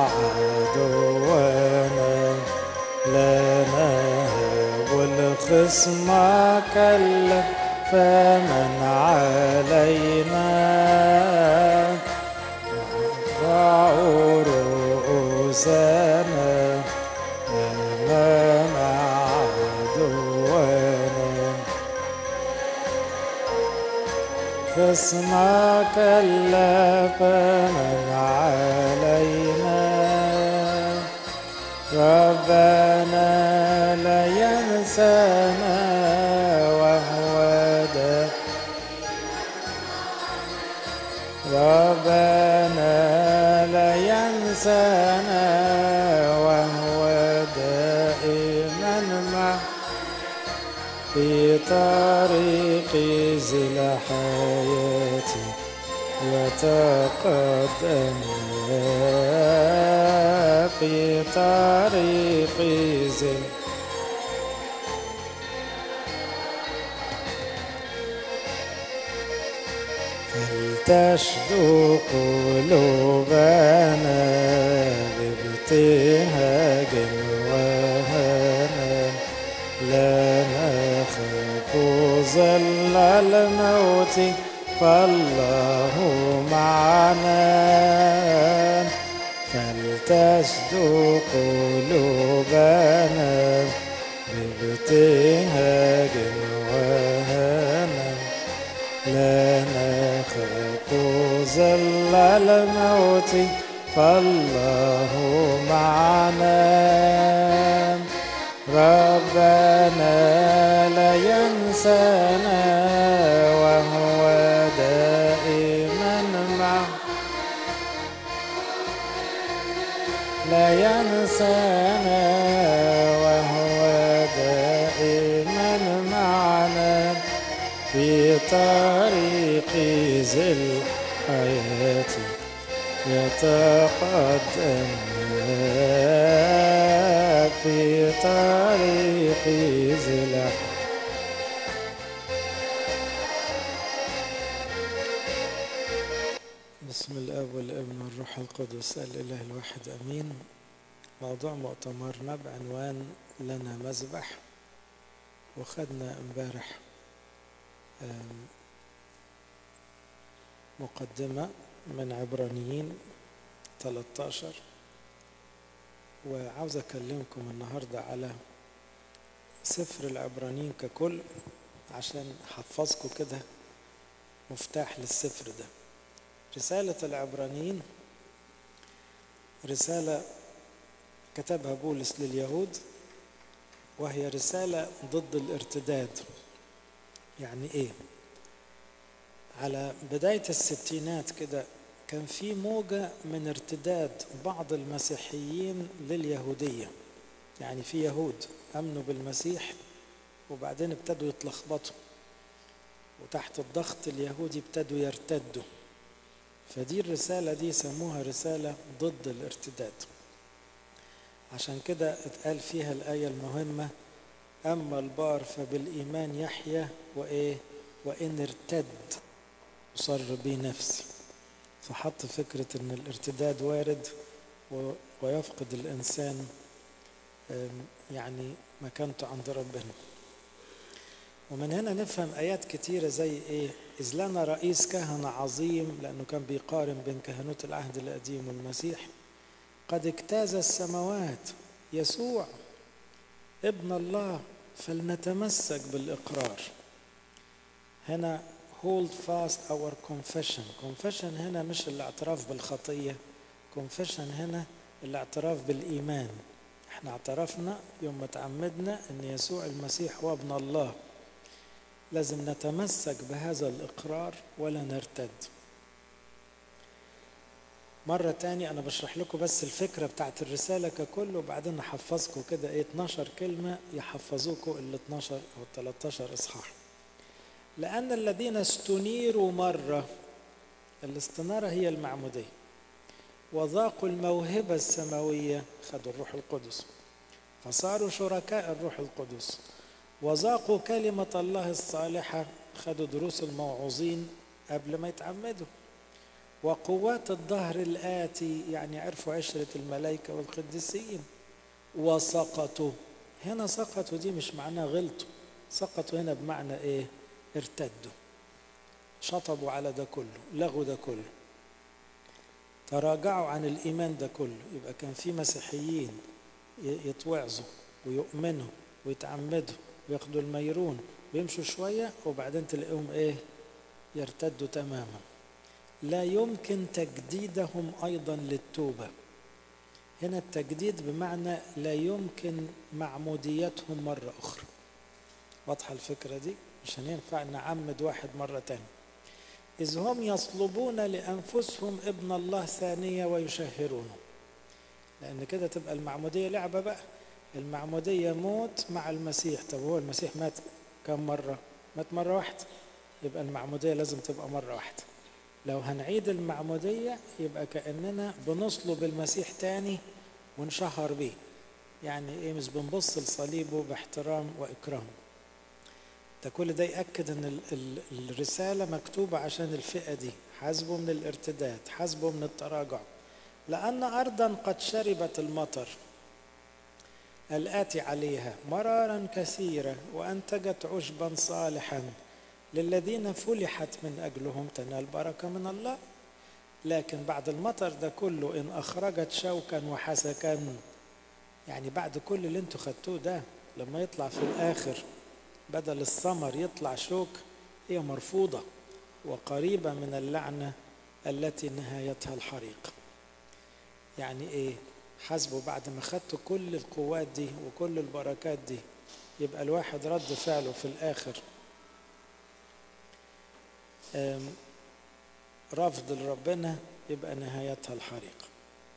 عدونا لا نهب الخصم كلا فمن علينا نرفع رؤوسنا أمام عدونا خصمك كلا فمن علينا ربنا لا ينسانا وهو ده ربنا لا ينسانا وهو دائما مع في طريق ذي الحياة يتقدم في طريق ذي فلتشدو قلوبنا بابتهاج وهنا لا نخاف ظل الموت فالله معنا فلتشدو قلوبنا بابتهاج وهنا لا نخاف ظل الموت فالله معنا ربنا لا ينسانا وهو دائما مع لا ينسانا وهو دائما معنا في طريق ذي الحياة يتقدم في طريق ذي الحياة بسم الاب والابن والروح القدس الاله الواحد امين موضوع مؤتمرنا بعنوان لنا مذبح وخدنا امبارح آم، مقدمة من عبرانيين 13 وعاوز أكلمكم النهاردة على سفر العبرانيين ككل عشان أحفظكم كده مفتاح للسفر ده رسالة العبرانيين رسالة كتبها بولس لليهود وهي رسالة ضد الارتداد يعني ايه على بداية الستينات كده كان في موجة من ارتداد بعض المسيحيين لليهودية يعني في يهود أمنوا بالمسيح وبعدين ابتدوا يتلخبطوا وتحت الضغط اليهودي ابتدوا يرتدوا فدي الرسالة دي سموها رسالة ضد الارتداد عشان كده اتقال فيها الآية المهمة أما البار فبالإيمان يحيى وإيه وإن ارتد أصر بي نفسي فحط فكرة أن الارتداد وارد ويفقد الإنسان يعني مكانته عند ربنا ومن هنا نفهم آيات كتيرة زي إيه إذ لنا رئيس كهنة عظيم لأنه كان بيقارن بين كهنوت العهد القديم والمسيح قد اجتاز السماوات يسوع ابن الله فلنتمسك بالإقرار هنا hold fast our confession confession هنا مش الاعتراف بالخطية confession هنا الاعتراف بالإيمان احنا اعترفنا يوم ما تعمدنا ان يسوع المسيح هو ابن الله لازم نتمسك بهذا الإقرار ولا نرتد مرة تاني أنا بشرح لكم بس الفكرة بتاعت الرسالة ككل وبعدين نحفظكم كده إيه 12 كلمة يحفظوكم ال 12 أو 13 إصحاح لأن الذين استنيروا مرة الاستنارة هي المعمودية وذاقوا الموهبة السماوية خدوا الروح القدس فصاروا شركاء الروح القدس وذاقوا كلمة الله الصالحة خدوا دروس الموعوظين قبل ما يتعمدوا وقوات الظهر الآتي يعني عرفوا عشرة الملائكة والقديسين وسقطوا هنا سقطوا دي مش معناها غلطوا سقطوا هنا بمعنى ايه ارتدوا شطبوا على ده كله لغوا ده كله تراجعوا عن الإيمان ده كله يبقى كان في مسيحيين يتوعظوا ويؤمنوا ويتعمدوا وياخدوا الميرون ويمشوا شوية وبعدين تلاقيهم ايه يرتدوا تماما لا يمكن تجديدهم أيضا للتوبة هنا التجديد بمعنى لا يمكن معموديتهم مرة أخرى واضحة الفكرة دي مش هينفع نعمد واحد مرة تانية إذ هم يصلبون لأنفسهم ابن الله ثانية ويشهرونه لأن كده تبقى المعمودية لعبة بقى المعمودية موت مع المسيح طب هو المسيح مات كم مرة مات مرة واحدة يبقى المعمودية لازم تبقى مرة واحدة لو هنعيد المعمودية يبقى كأننا بنصلب المسيح تاني ونشهر بيه يعني ايه مش بنبص لصليبه باحترام وإكرام ده كل ده يأكد ان ال ال الرسالة مكتوبة عشان الفئة دي حاسبوا من الارتداد حاسبوا من التراجع لأن أرضا قد شربت المطر الآتي عليها مرارا كثيرة وأنتجت عشبا صالحا للذين فلحت من أجلهم تنال بركة من الله لكن بعد المطر ده كله إن أخرجت شوكا وحسكا يعني بعد كل اللي انتوا خدتوه ده لما يطلع في الآخر بدل الثمر يطلع شوك هي مرفوضة وقريبة من اللعنة التي نهايتها الحريق يعني ايه حاسبوا بعد ما خدتوا كل القوات دي وكل البركات دي يبقى الواحد رد فعله في الآخر رفض لربنا يبقى نهايتها الحريق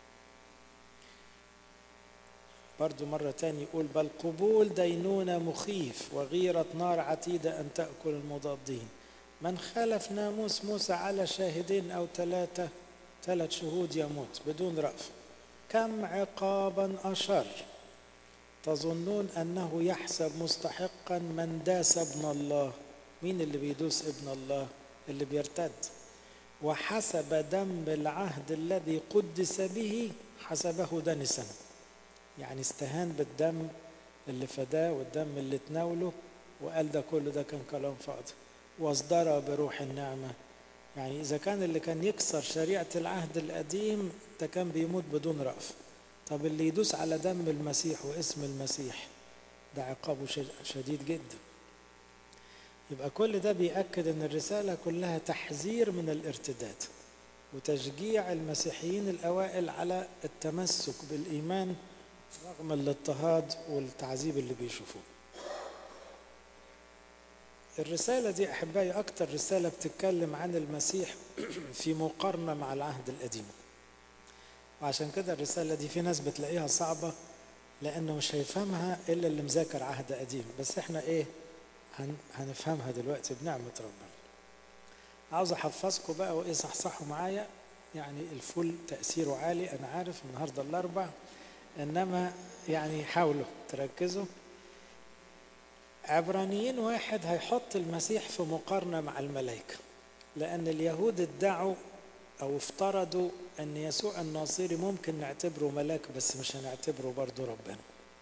برضو مرة تاني يقول بل قبول دينونة مخيف وغيرة نار عتيدة أن تأكل المضادين من خالف ناموس موسى على شاهدين أو ثلاثة ثلاث شهود يموت بدون رأف كم عقابا أشر تظنون أنه يحسب مستحقا من داس ابن الله مين اللي بيدوس ابن الله اللي بيرتد وحسب دم العهد الذي قدس به حسبه دنسا يعني استهان بالدم اللي فداه والدم اللي تناوله وقال ده كله ده كان كلام فاضي واصدر بروح النعمة يعني إذا كان اللي كان يكسر شريعة العهد القديم ده كان بيموت بدون رأف طب اللي يدوس على دم المسيح واسم المسيح ده عقابه شديد جدا يبقى كل ده بيأكد ان الرسالة كلها تحذير من الارتداد وتشجيع المسيحيين الأوائل على التمسك بالإيمان رغم الاضطهاد والتعذيب اللي بيشوفوه الرسالة دي أحبائي أكتر رسالة بتتكلم عن المسيح في مقارنة مع العهد القديم وعشان كده الرسالة دي في ناس بتلاقيها صعبة لأنه مش هيفهمها إلا اللي مذاكر عهد قديم بس إحنا إيه هن هنفهمها دلوقتي بنعمة ربنا عاوز أحفظكم بقى وإيه صحصحوا معايا يعني الفول تأثيره عالي أنا عارف النهاردة الأربع إنما يعني حاولوا تركزوا عبرانيين واحد هيحط المسيح في مقارنة مع الملائكة لأن اليهود ادعوا أو افترضوا أن يسوع الناصري ممكن نعتبره ملاك بس مش هنعتبره برضه ربنا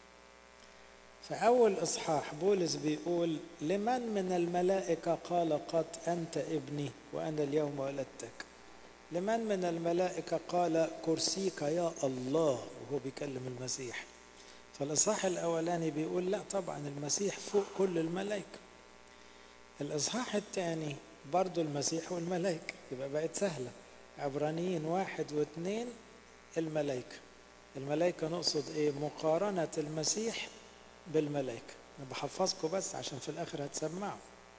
فأول إصحاح بولس بيقول لمن من الملائكة قال قد أنت ابني وأنا اليوم ولدتك لمن من الملائكة قال كرسيك يا الله وهو بيكلم المسيح فالإصحاح الأولاني بيقول لا طبعا المسيح فوق كل الملائكة الإصحاح الثاني برضو المسيح والملائكة يبقى بقت سهلة عبرانيين واحد واثنين الملائكة الملائكة نقصد ايه مقارنة المسيح بالملائكة أنا بحفظكم بس عشان في الآخر هتسمعوا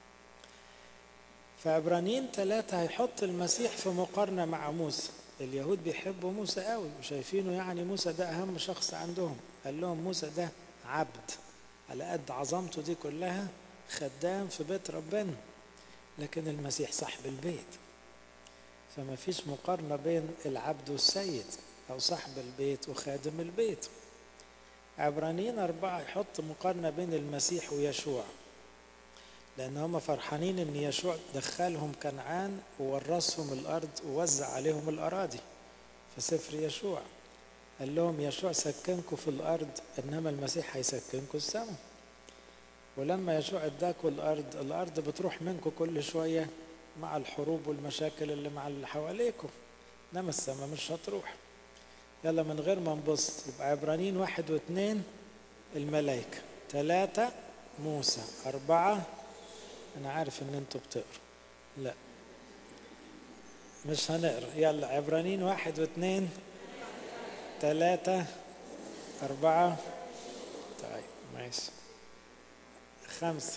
فعبرانيين ثلاثة هيحط المسيح في مقارنة مع موسى اليهود بيحبوا موسى قوي وشايفينه يعني موسى ده أهم شخص عندهم قال لهم موسى ده عبد على قد عظمته دي كلها خدام في بيت ربنا لكن المسيح صاحب البيت فما فيش مقارنة بين العبد والسيد أو صاحب البيت وخادم البيت عبرانيين أربعة يحط مقارنة بين المسيح ويشوع لأن هم فرحانين إن يشوع دخلهم كنعان وورثهم الأرض ووزع عليهم الأراضي في سفر يشوع قال لهم يشوع سكنكم في الأرض إنما المسيح هيسكنكم السماء ولما يشوع اداكم الأرض الأرض بتروح منكم كل شوية مع الحروب والمشاكل اللي مع اللي حواليكم إنما السماء مش هتروح يلا من غير ما نبص يبقى عبرانيين واحد واثنين الملائكة ثلاثة موسى أربعة أنا عارف إن أنتوا بتقروا لا مش هنقرا يلا عبرانيين واحد واثنين ثلاثة أربعة طيب ماشي خمسة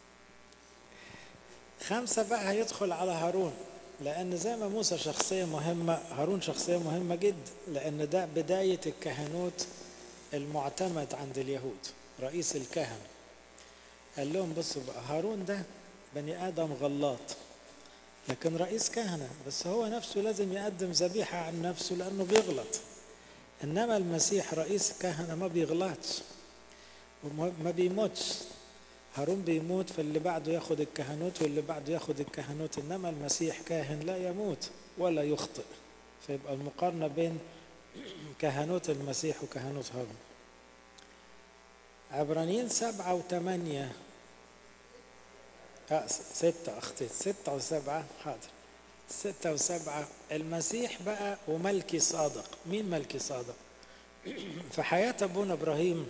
خمسة بقى هيدخل على هارون لأن زي ما موسى شخصية مهمة هارون شخصية مهمة جدا لأن ده بداية الكهنوت المعتمد عند اليهود رئيس الكهنة قال لهم بصوا بقى هارون ده بني آدم غلاط لكن رئيس كهنة بس هو نفسه لازم يقدم ذبيحة عن نفسه لأنه بيغلط إنما المسيح رئيس كهنة ما بيغلطش وما بيموتش هارون بيموت فاللي بعده ياخد الكهنوت واللي بعده ياخد الكهنوت انما المسيح كاهن لا يموت ولا يخطئ فيبقى المقارنة بين كهنوت المسيح وكهنوت هارون عبرانيين سبعة وثمانية آه ستة أخطيت ستة وسبعة حاضر ستة وسبعة المسيح بقى وملكي صادق مين ملكي صادق في حياة أبونا إبراهيم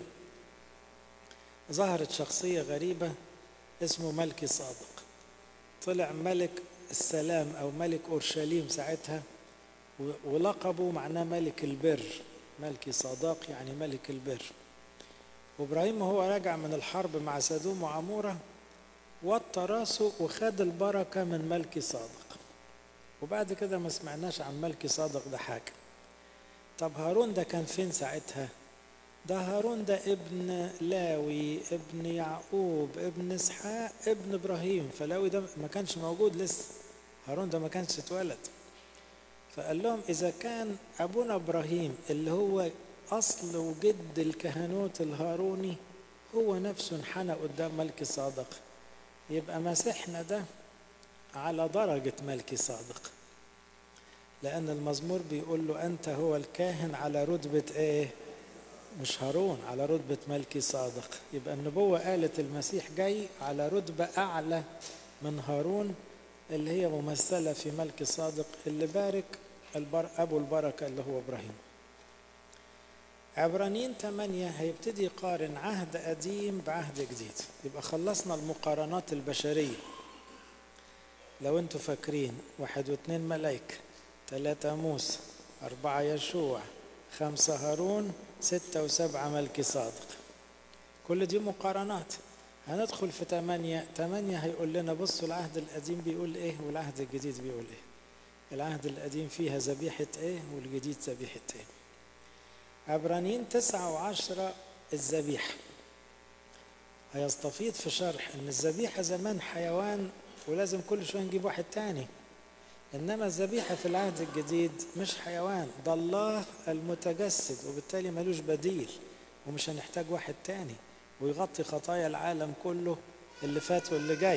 ظهرت شخصية غريبة اسمه ملكي صادق طلع ملك السلام أو ملك أورشليم ساعتها ولقبه معناه ملك البر ملكي صادق يعني ملك البر وإبراهيم وهو راجع من الحرب مع سدوم وعمورة وطى راسه وخد البركة من ملكي صادق وبعد كده ما سمعناش عن ملكي صادق ده حاجة طب هارون ده كان فين ساعتها ده هارون ده ابن لاوي ابن يعقوب ابن اسحاق ابن ابراهيم فلاوي ده ما كانش موجود لسه هارون ده ما كانش اتولد فقال لهم اذا كان ابونا ابراهيم اللي هو اصل وجد الكهنوت الهاروني هو نفسه انحنى قدام ملك صادق يبقى مسيحنا ده على درجة ملك صادق لأن المزمور بيقول له أنت هو الكاهن على رتبة إيه؟ مش هارون على رتبة ملكي صادق يبقى النبوة قالت المسيح جاي على رتبة أعلى من هارون اللي هي ممثلة في ملك صادق اللي بارك البر أبو البركة اللي هو إبراهيم عبرانيين 8 هيبتدي يقارن عهد قديم بعهد جديد يبقى خلصنا المقارنات البشرية لو انتوا فاكرين واحد واثنين ملايكة ثلاثة موسى أربعة يشوع خمسة هارون ستة وسبعة ملكي صادق كل دي مقارنات هندخل في ثمانية ثمانية هيقول لنا بصوا العهد القديم بيقول ايه والعهد الجديد بيقول ايه العهد القديم فيها ذبيحة ايه والجديد ذبيحة ايه عبرانيين تسعة وعشرة الذبيحة هيستفيض في شرح ان الذبيحة زمان حيوان ولازم كل شوية نجيب واحد تاني انما الذبيحة في العهد الجديد مش حيوان ده الله المتجسد وبالتالي ملوش بديل ومش هنحتاج واحد تاني ويغطي خطايا العالم كله اللي فات واللي جاي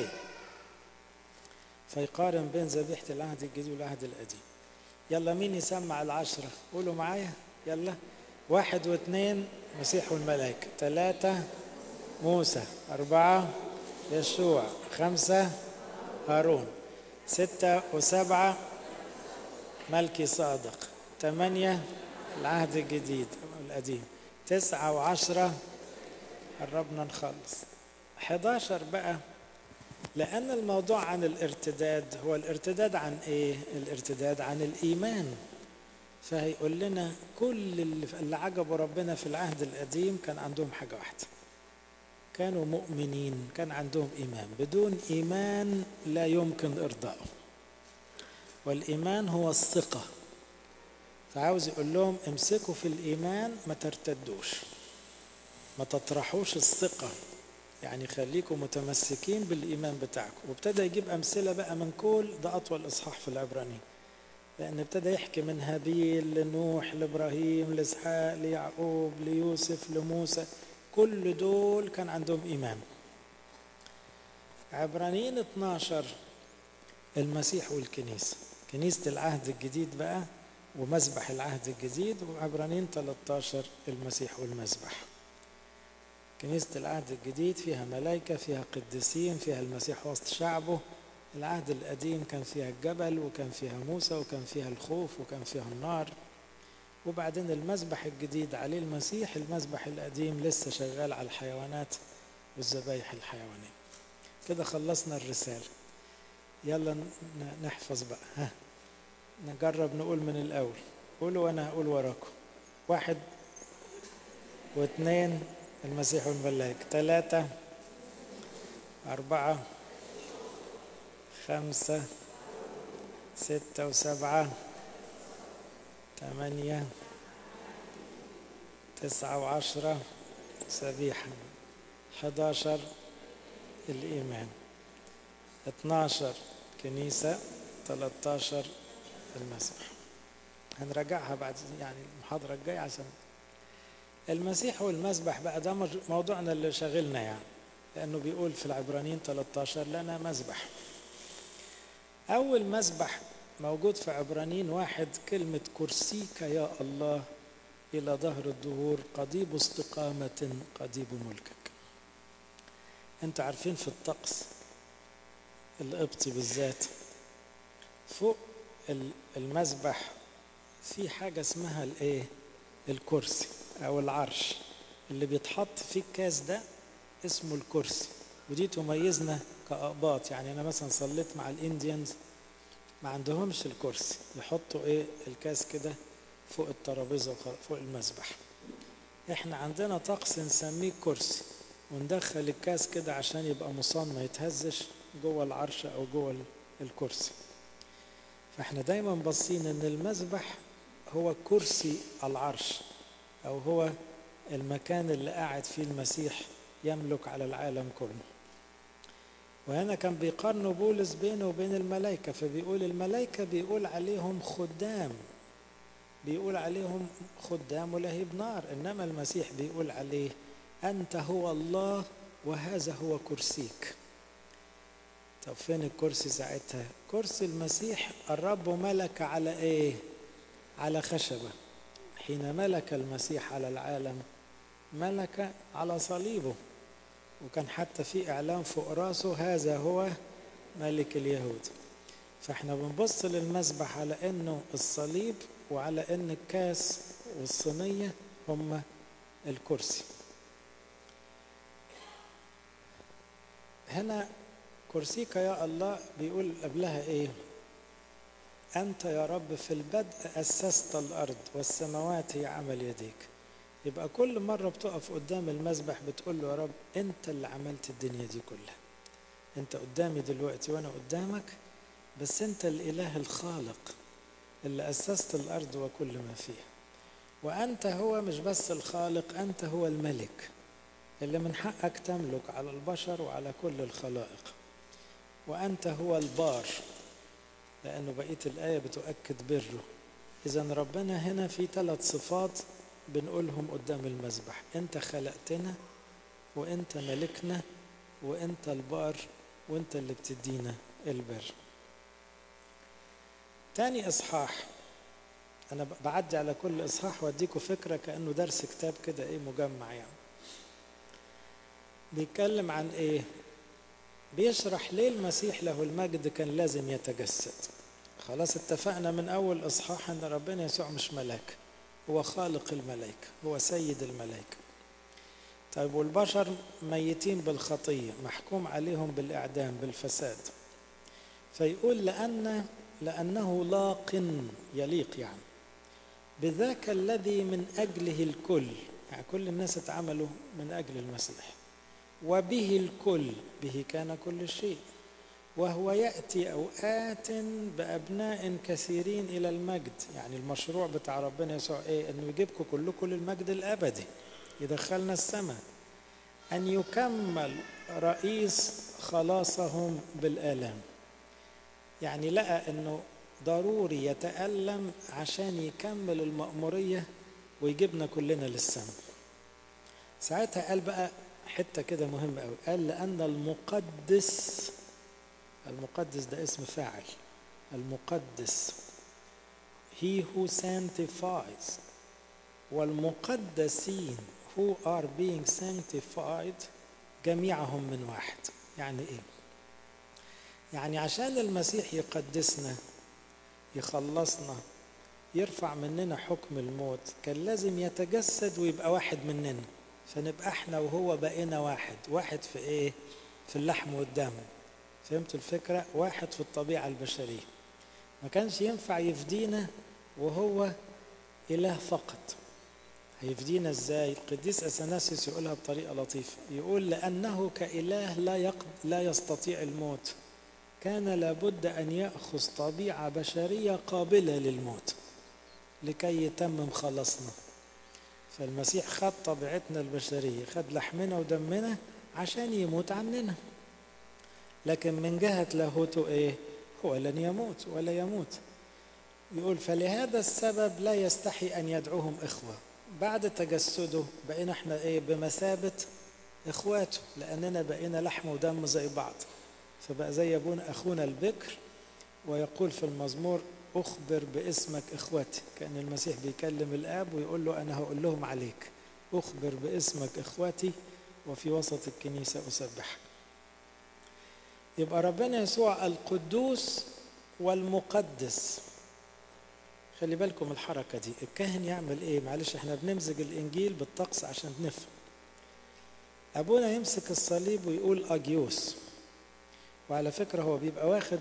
فيقارن بين ذبيحة العهد الجديد والعهد القديم يلا مين يسمع العشرة قولوا معايا يلا واحد واثنين مسيح والملائكة ثلاثة موسى أربعة يشوع خمسة هارون ستة وسبعة ملكي صادق ثمانية العهد الجديد القديم تسعة وعشرة قربنا نخلص 11 بقى لأن الموضوع عن الارتداد هو الارتداد عن إيه؟ الارتداد عن الإيمان فهيقول لنا كل اللي, اللي عجبوا ربنا في العهد القديم كان عندهم حاجة واحدة كانوا مؤمنين كان عندهم إيمان بدون إيمان لا يمكن إرضائه والإيمان هو الثقة فعاوز يقول لهم امسكوا في الإيمان ما ترتدوش ما تطرحوش الثقة يعني خليكم متمسكين بالإيمان بتاعكم وابتدى يجيب أمثلة بقى من كل ده أطول إصحاح في العبرانيين لأن ابتدى يحكي من هابيل لنوح لإبراهيم لإسحاق ليعقوب ليوسف لموسى كل دول كان عندهم إيمان عبرانيين 12 المسيح والكنيسة كنيسة العهد الجديد بقى ومذبح العهد الجديد وعبرانيين 13 المسيح والمذبح كنيسة العهد الجديد فيها ملائكة فيها قديسين فيها المسيح وسط شعبه العهد القديم كان فيها الجبل وكان فيها موسى وكان فيها الخوف وكان فيها النار وبعدين المذبح الجديد عليه المسيح المذبح القديم لسه شغال على الحيوانات والذبايح الحيوانية كده خلصنا الرسالة يلا نحفظ بقى ها نجرب نقول من الأول قولوا وأنا هقول وراكم واحد واثنين المسيح والملائكة ثلاثة أربعة خمسة ستة وسبعة ثمانية تسعة وعشرة سبيحة حداشر الإيمان اتناشر كنيسة تلاتاشر المسبح هنراجعها بعد يعني المحاضرة الجاية عشان المسيح والمسبح بقى ده موضوعنا اللي شاغلنا يعني لأنه بيقول في العبرانيين 13 لنا مسبح أول مسبح موجود في عبرانيين واحد كلمة كرسيك يا الله إلى ظهر الدهور قضيب استقامة قضيب ملكك أنتوا عارفين في الطقس القبطي بالذات فوق المسبح في حاجة اسمها الايه الكرسي او العرش اللي بيتحط فيه الكاس ده اسمه الكرسي ودي تميزنا كأقباط يعني انا مثلا صليت مع الانديانز ما عندهمش الكرسي يحطوا ايه الكاس كده فوق الترابيزه فوق المسبح احنا عندنا طقس نسميه كرسي وندخل الكاس كده عشان يبقى مصان ما يتهزش جوه العرش او جوه الكرسي فاحنا دايما باصين ان المسبح هو كرسي العرش او هو المكان اللي قاعد فيه المسيح يملك على العالم كله وهنا كان بيقارنوا بولس بينه وبين الملائكة فبيقول الملائكة بيقول عليهم خدام بيقول عليهم خدام ولهيب نار إنما المسيح بيقول عليه أنت هو الله وهذا هو كرسيك طب فين الكرسي ساعتها كرسي المسيح الرب ملك على ايه على خشبة حين ملك المسيح على العالم ملك على صليبه وكان حتى في اعلان فوق راسه هذا هو ملك اليهود فاحنا بنبص للمسبح على انه الصليب وعلى ان الكاس والصينيه هم الكرسي هنا كرسيك يا الله بيقول قبلها ايه أنت يا رب في البدء أسست الأرض والسماوات هي عمل يديك يبقى كل مرة بتقف قدام المسبح بتقول له يا رب أنت اللي عملت الدنيا دي كلها أنت قدامي دلوقتي وأنا قدامك بس أنت الإله الخالق اللي أسست الأرض وكل ما فيها وأنت هو مش بس الخالق أنت هو الملك اللي من حقك تملك على البشر وعلى كل الخلائق وأنت هو البار لأنه بقية الآية بتؤكد بره إذا ربنا هنا في ثلاث صفات بنقولهم قدام المذبح أنت خلقتنا وأنت ملكنا وأنت البار وأنت اللي بتدينا البر تاني إصحاح أنا بعدي على كل إصحاح وأديكم فكرة كأنه درس كتاب كده إيه مجمع يعني بيتكلم عن إيه بيشرح ليه المسيح له المجد كان لازم يتجسد خلاص اتفقنا من أول إصحاح أن ربنا يسوع مش ملاك هو خالق الملائكة هو سيد الملائكة طيب والبشر ميتين بالخطية محكوم عليهم بالإعدام بالفساد فيقول لأن لأنه لاق يليق يعني بذاك الذي من أجله الكل يعني كل الناس اتعملوا من أجل المسيح وبه الكل به كان كل شيء وهو يأتي أوقات بأبناء كثيرين إلى المجد يعني المشروع بتاع ربنا يسوع إيه أنه يجيبكم كلكم للمجد الأبدي يدخلنا السماء أن يكمل رئيس خلاصهم بالآلام يعني لقى أنه ضروري يتألم عشان يكمل المأمورية ويجيبنا كلنا للسماء ساعتها قال بقى حتة كده مهمة قوي قال لأن المقدس المقدس ده اسم فاعل المقدس he who sanctifies والمقدسين who are being sanctified جميعهم من واحد يعني ايه يعني عشان المسيح يقدسنا يخلصنا يرفع مننا حكم الموت كان لازم يتجسد ويبقى واحد مننا فنبقى احنا وهو بقينا واحد واحد في ايه في اللحم والدم فهمتوا الفكرة واحد في الطبيعة البشرية ما كانش ينفع يفدينا وهو إله فقط هيفدينا ازاي القديس اثناسيوس يقولها بطريقه لطيفه يقول لانه كاله لا يقد لا يستطيع الموت كان لابد ان ياخذ طبيعه بشريه قابله للموت لكي يتمم خلاصنا فالمسيح خد طبيعتنا البشريه خد لحمنا ودمنا عشان يموت عننا لكن من جهه لاهوته ايه هو لن يموت ولا يموت يقول فلهذا السبب لا يستحي ان يدعوهم اخوه بعد تجسده بقينا احنا ايه بمثابة اخواته لاننا بقينا لحم ودم زي بعض فبقى زي ابونا اخونا البكر ويقول في المزمور اخبر باسمك اخوتي كان المسيح بيكلم الاب ويقول له انا هقول لهم عليك اخبر باسمك اخوتي وفي وسط الكنيسة اسبحك يبقى ربنا يسوع القدوس والمقدس خلي بالكم الحركة دي الكاهن يعمل ايه معلش احنا بنمزج الانجيل بالطقس عشان نفهم ابونا يمسك الصليب ويقول اجيوس وعلى فكرة هو بيبقى واخد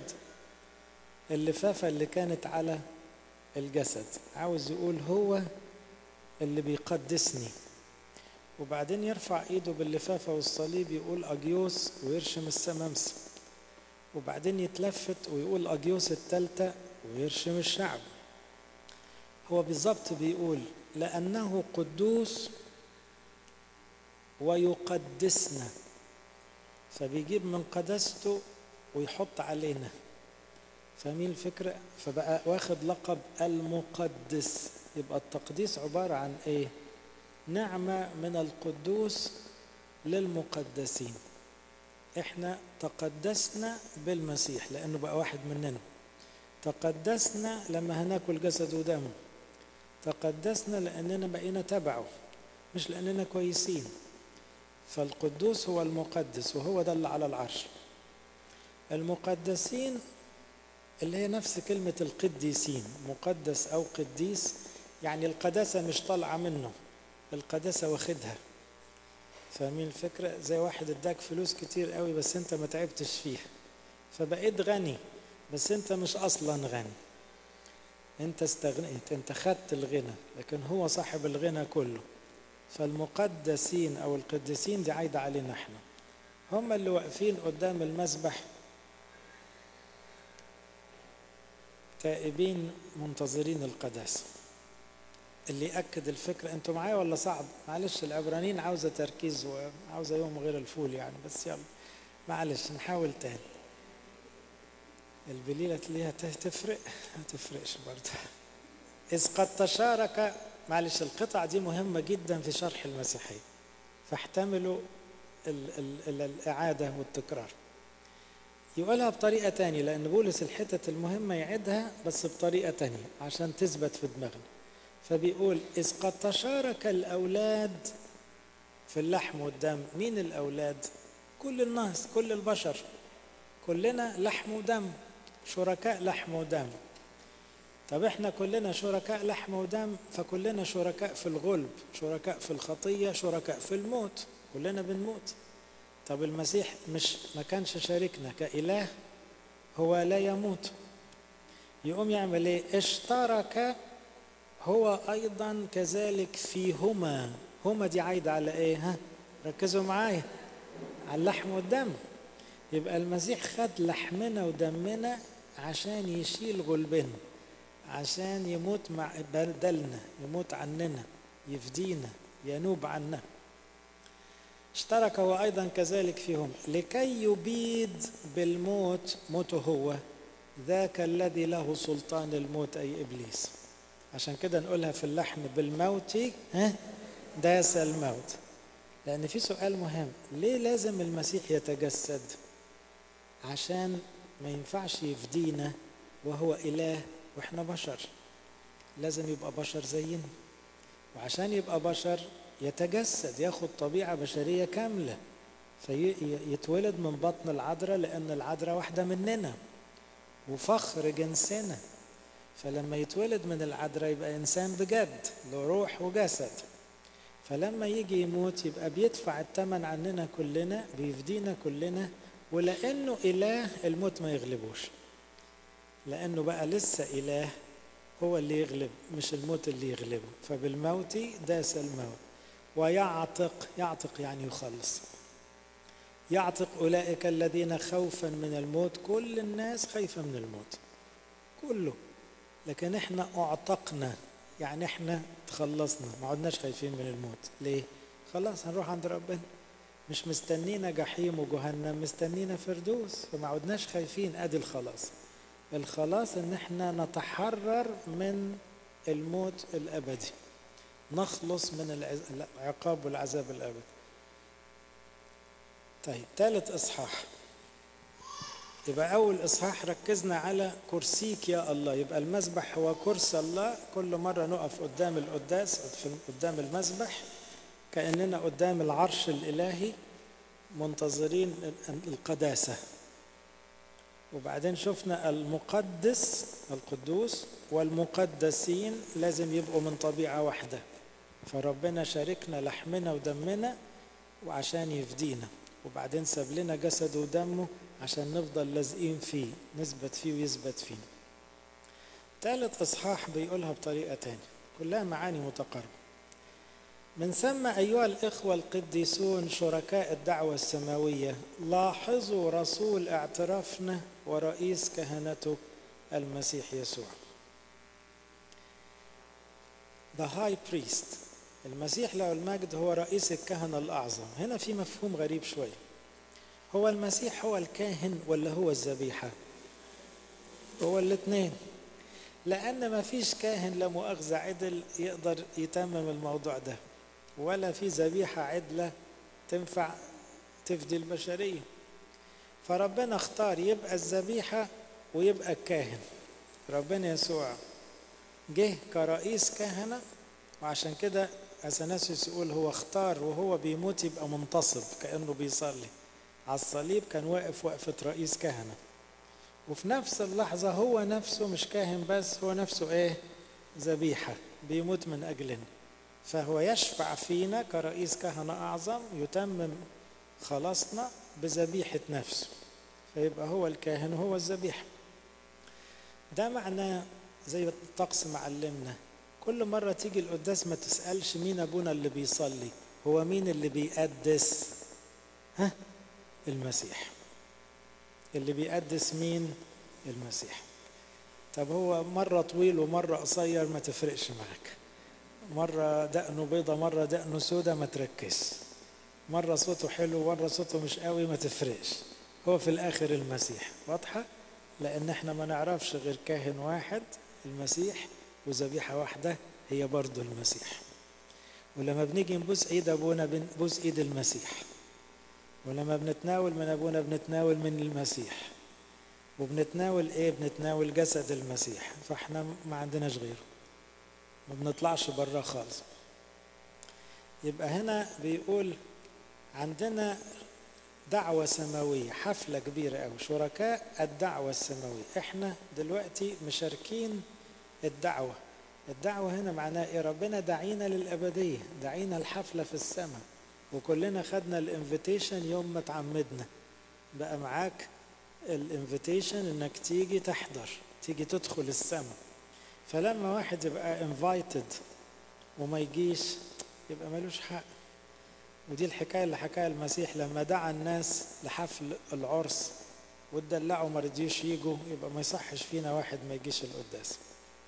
اللفافة اللي كانت على الجسد عاوز يقول هو اللي بيقدسني وبعدين يرفع ايده باللفافة والصليب يقول اجيوس ويرشم السمامسة وبعدين يتلفت ويقول اجيوس التالتة ويرشم الشعب هو بالظبط بيقول لأنه قدوس ويقدسنا فبيجيب من قدسته ويحط علينا فاهمين الفكرة؟ فبقى واخد لقب المقدس يبقى التقديس عبارة عن ايه؟ نعمة من القدوس للمقدسين احنا تقدسنا بالمسيح لانه بقى واحد مننا تقدسنا لما هناكل جسد ودمه تقدسنا لأننا بقينا تبعه مش لأننا كويسين فالقدوس هو المقدس وهو ده اللي على العرش المقدسين اللي هي نفس كلمة القديسين مقدس أو قديس يعني القداسة مش طالعة منه القداسة واخدها فاهمين الفكرة زي واحد اداك فلوس كتير قوي بس انت ما تعبتش فيها فبقيت غني بس انت مش اصلا غني انت استغنيت انت خدت الغنى لكن هو صاحب الغنى كله فالمقدسين او القديسين دي عايده علينا احنا هم اللي واقفين قدام المسبح تائبين منتظرين القداسه اللي ياكد الفكره انتوا معايا ولا صعب معلش العبرانيين عاوزه تركيز وعاوزه يوم غير الفول يعني بس يلا معلش نحاول تاني البليلة ليها تفرق ما تفرقش برضه إذ قد تشارك معلش القطع دي مهمة جدا في شرح المسيحية فاحتملوا ال ال ال الإعادة والتكرار يقولها بطريقة تانية لأن بولس الحتة المهمة يعيدها بس بطريقة تانية عشان تثبت في دماغنا فبيقول إذ قد تشارك الأولاد في اللحم والدم مين الأولاد؟ كل الناس كل البشر كلنا لحم ودم شركاء لحم ودم طب احنا كلنا شركاء لحم ودم فكلنا شركاء في الغلب شركاء في الخطية شركاء في الموت كلنا بنموت طب المسيح مش ما كانش شاركنا كإله هو لا يموت يقوم يعمل ايه اشترك هو ايضا كذلك فيهما هما دي عايدة على ايه ها ركزوا معايا على اللحم والدم يبقى المسيح خد لحمنا ودمنا عشان يشيل غلبنا عشان يموت مع بدلنا يموت عننا يفدينا ينوب عنا اشترك هو ايضا كذلك فيهم لكي يبيد بالموت موته هو ذاك الذي له سلطان الموت اي ابليس عشان كده نقولها في اللحن بالموت ها داس الموت لان في سؤال مهم ليه لازم المسيح يتجسد عشان ما ينفعش يفدينا وهو إله وإحنا بشر لازم يبقى بشر زينا وعشان يبقى بشر يتجسد ياخد طبيعة بشرية كاملة فيتولد من بطن العذراء لأن العذراء واحدة مننا وفخر جنسنا فلما يتولد من العذراء يبقى إنسان بجد له روح وجسد فلما يجي يموت يبقى بيدفع الثمن عننا كلنا بيفدينا كلنا ولانه اله الموت ما يغلبوش لانه بقى لسه اله هو اللي يغلب مش الموت اللي يغلبه فبالموت داس الموت ويعتق يعتق يعني يخلص يعتق اولئك الذين خوفا من الموت كل الناس خايفه من الموت كله لكن احنا اعتقنا يعني احنا تخلصنا ما عدناش خايفين من الموت ليه خلاص هنروح عند ربنا مش مستنينا جحيم وجهنم مستنينا فردوس فما عدناش خايفين ادي الخلاص الخلاص ان احنا نتحرر من الموت الابدي نخلص من العقاب والعذاب الابدي طيب ثالث اصحاح يبقى اول اصحاح ركزنا على كرسيك يا الله يبقى المسبح هو كرسي الله كل مره نقف قدام القداس قدام المسبح كاننا قدام العرش الالهي منتظرين القداسه وبعدين شفنا المقدس القدوس والمقدسين لازم يبقوا من طبيعه واحده فربنا شاركنا لحمنا ودمنا وعشان يفدينا وبعدين ساب لنا جسده ودمه عشان نفضل لازقين فيه نثبت فيه ويثبت فينا ثالث اصحاح بيقولها بطريقه تانية كلها معاني متقاربه من ثم ايها الاخوه القديسون شركاء الدعوه السماويه لاحظوا رسول اعترافنا ورئيس كهنته المسيح يسوع The high priest المسيح له المجد هو رئيس الكهنة الأعظم هنا في مفهوم غريب شوية هو المسيح هو الكاهن ولا هو الذبيحة هو الاثنين لأن ما فيش كاهن لا مؤاخذة عدل يقدر يتمم الموضوع ده ولا في ذبيحة عدلة تنفع تفدي البشرية فربنا اختار يبقى الذبيحة ويبقى الكاهن ربنا يسوع جه كرئيس كهنة وعشان كده اثناسيوس يقول هو اختار وهو بيموت يبقى منتصب كانه بيصلي على الصليب كان واقف وقفه رئيس كهنه وفي نفس اللحظه هو نفسه مش كاهن بس هو نفسه ايه ذبيحه بيموت من اجلنا فهو يشفع فينا كرئيس كهنه اعظم يتمم خلاصنا بذبيحه نفسه فيبقى هو الكاهن وهو الذبيحه ده معناه زي الطقس معلمنا كل مرة تيجي القداس ما تسألش مين أبونا اللي بيصلي هو مين اللي بيقدس ها المسيح اللي بيقدس مين المسيح طب هو مرة طويل ومرة قصير ما تفرقش معاك مرة دقنه بيضة مرة دقنه سودة ما تركزش مرة صوته حلو مرة صوته مش قوي ما تفرقش هو في الآخر المسيح واضحة؟ لأن احنا ما نعرفش غير كاهن واحد المسيح وذبيحة واحدة هي برضو المسيح ولما بنيجي نبوس ايد ابونا بنبوس ايد المسيح ولما بنتناول من ابونا بنتناول من المسيح وبنتناول ايه بنتناول جسد المسيح فاحنا ما عندناش غيره ما بنطلعش بره خالص يبقى هنا بيقول عندنا دعوة سماوية حفلة كبيرة أوي شركاء الدعوة السماوية احنا دلوقتي مشاركين الدعوة الدعوة هنا معناها ايه ربنا دعينا للأبدية دعينا الحفلة في السماء وكلنا خدنا الانفيتيشن يوم ما تعمدنا بقى معاك الانفيتيشن انك تيجي تحضر تيجي تدخل السماء فلما واحد يبقى انفايتد وما يجيش يبقى ملوش حق ودي الحكاية اللي حكاها المسيح لما دعا الناس لحفل العرس واتدلعوا ما رضيوش يجوا يبقى ما يصحش فينا واحد ما يجيش القداس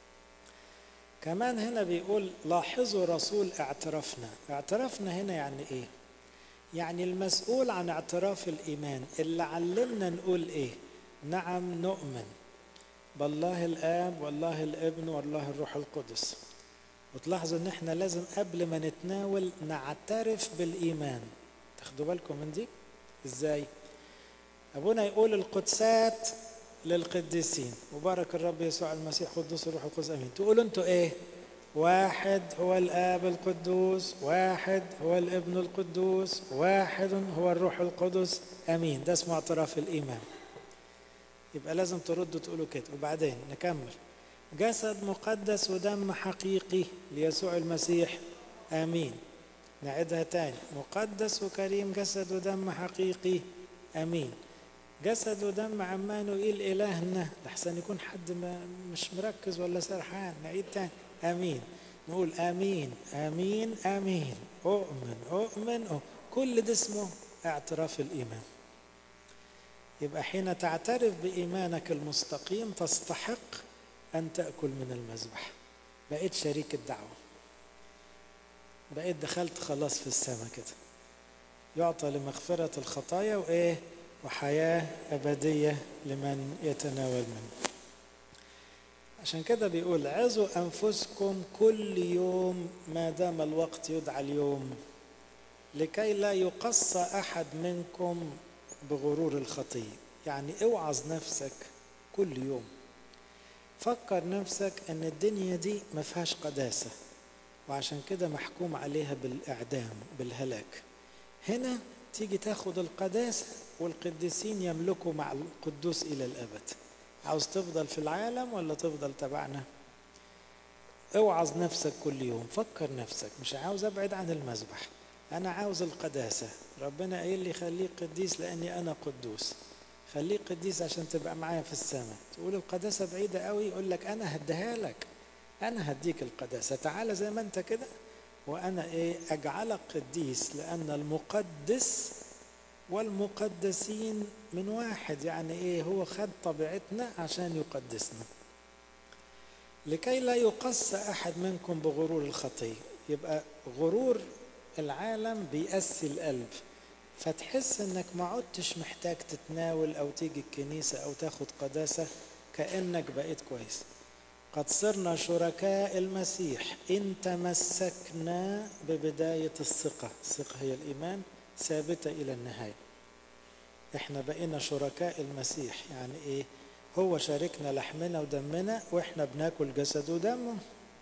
كمان هنا بيقول لاحظوا رسول اعترافنا اعترافنا هنا يعني ايه يعني المسؤول عن اعتراف الايمان اللي علمنا نقول ايه نعم نؤمن بالله الاب والله الابن والله الروح القدس وتلاحظوا ان احنا لازم قبل ما نتناول نعترف بالايمان تاخدوا بالكم من دي ازاي ابونا يقول القدسات للقديسين وبارك الرب يسوع المسيح قدوس الروح القدس امين تقولوا انتوا ايه واحد هو الاب القدوس واحد هو الابن القدوس واحد هو الروح القدس امين ده اسمه اعتراف الايمان يبقى لازم تردوا تقولوا كده وبعدين نكمل جسد مقدس ودم حقيقي ليسوع المسيح امين نعيدها تاني مقدس وكريم جسد ودم حقيقي امين جسد ودم عمانوئيل إلهنا لحسن يكون حد ما مش مركز ولا سرحان نعيد تاني آمين نقول آمين آمين آمين أؤمن أؤمن أؤمن كل ده اسمه اعتراف الإيمان يبقى حين تعترف بإيمانك المستقيم تستحق أن تأكل من المذبح بقيت شريك الدعوة بقيت دخلت خلاص في السماء كده يعطى لمغفرة الخطايا وإيه وحياة أبدية لمن يتناول منه عشان كده بيقول عظوا أنفسكم كل يوم ما دام الوقت يدعى اليوم لكي لا يقص أحد منكم بغرور الخطية يعني اوعظ نفسك كل يوم فكر نفسك ان الدنيا دي ما فيهاش قداسة وعشان كده محكوم عليها بالإعدام بالهلاك هنا تيجي تاخد القداسة والقديسين يملكوا مع القدوس إلى الأبد عاوز تفضل في العالم ولا تفضل تبعنا اوعظ نفسك كل يوم فكر نفسك مش عاوز ابعد عن المذبح انا عاوز القداسة ربنا قايل لي خليك قديس لاني انا قدوس خليك قديس عشان تبقى معايا في السماء تقول القداسة بعيدة قوي يقول لك انا هديها لك انا هديك القداسة تعالى زي ما انت كده وانا ايه اجعلك قديس لان المقدس والمقدسين من واحد يعني ايه هو خد طبيعتنا عشان يقدسنا لكي لا يقص احد منكم بغرور الخطيه يبقى غرور العالم بيأسي القلب فتحس انك ما عدتش محتاج تتناول او تيجي الكنيسه او تاخد قداسه كانك بقيت كويس قد صرنا شركاء المسيح ان تمسكنا ببدايه الثقه الثقه هي الايمان ثابته الى النهايه احنا بقينا شركاء المسيح يعني ايه هو شاركنا لحمنا ودمنا واحنا بناكل جسده ودمه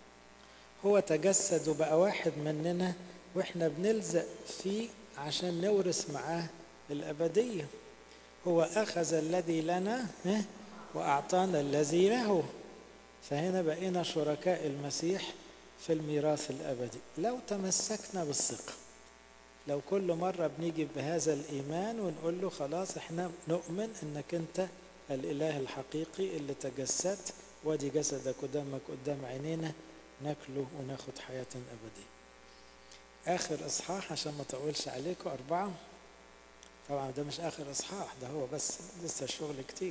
هو تجسد وبقى واحد مننا واحنا بنلزق فيه عشان نورث معاه الأبدية هو أخذ الذي لنا وأعطانا الذي له فهنا بقينا شركاء المسيح في الميراث الأبدي لو تمسكنا بالثقة لو كل مرة بنيجي بهذا الإيمان ونقول له خلاص احنا نؤمن انك انت الإله الحقيقي اللي تجسدت وادي جسدك ودمك قدام عينينا ناكله وناخد حياة أبدية آخر إصحاح عشان ما أطولش عليكم أربعة طبعا ده مش آخر إصحاح ده هو بس لسه الشغل كتير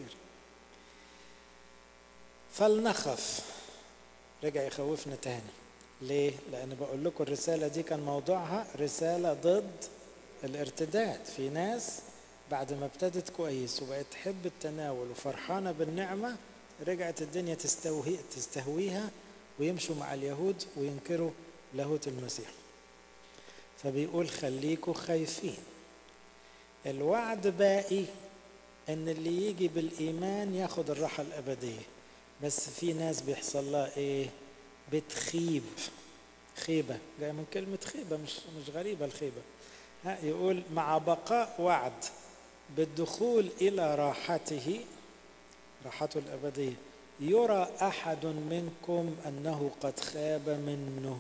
فلنخف رجع يخوفنا تاني ليه؟ لأن بقول لكم الرسالة دي كان موضوعها رسالة ضد الارتداد في ناس بعد ما ابتدت كويس وبقت تحب التناول وفرحانة بالنعمة رجعت الدنيا تستوهي تستهويها ويمشوا مع اليهود وينكروا لاهوت المسيح فبيقول خليكوا خايفين الوعد باقي ان اللي يجي بالايمان ياخد الراحه الابديه بس في ناس بيحصل لها ايه بتخيب خيبه جايه من كلمه خيبه مش مش غريبه الخيبه ها يقول مع بقاء وعد بالدخول الى راحته راحته الابديه يرى احد منكم انه قد خاب منه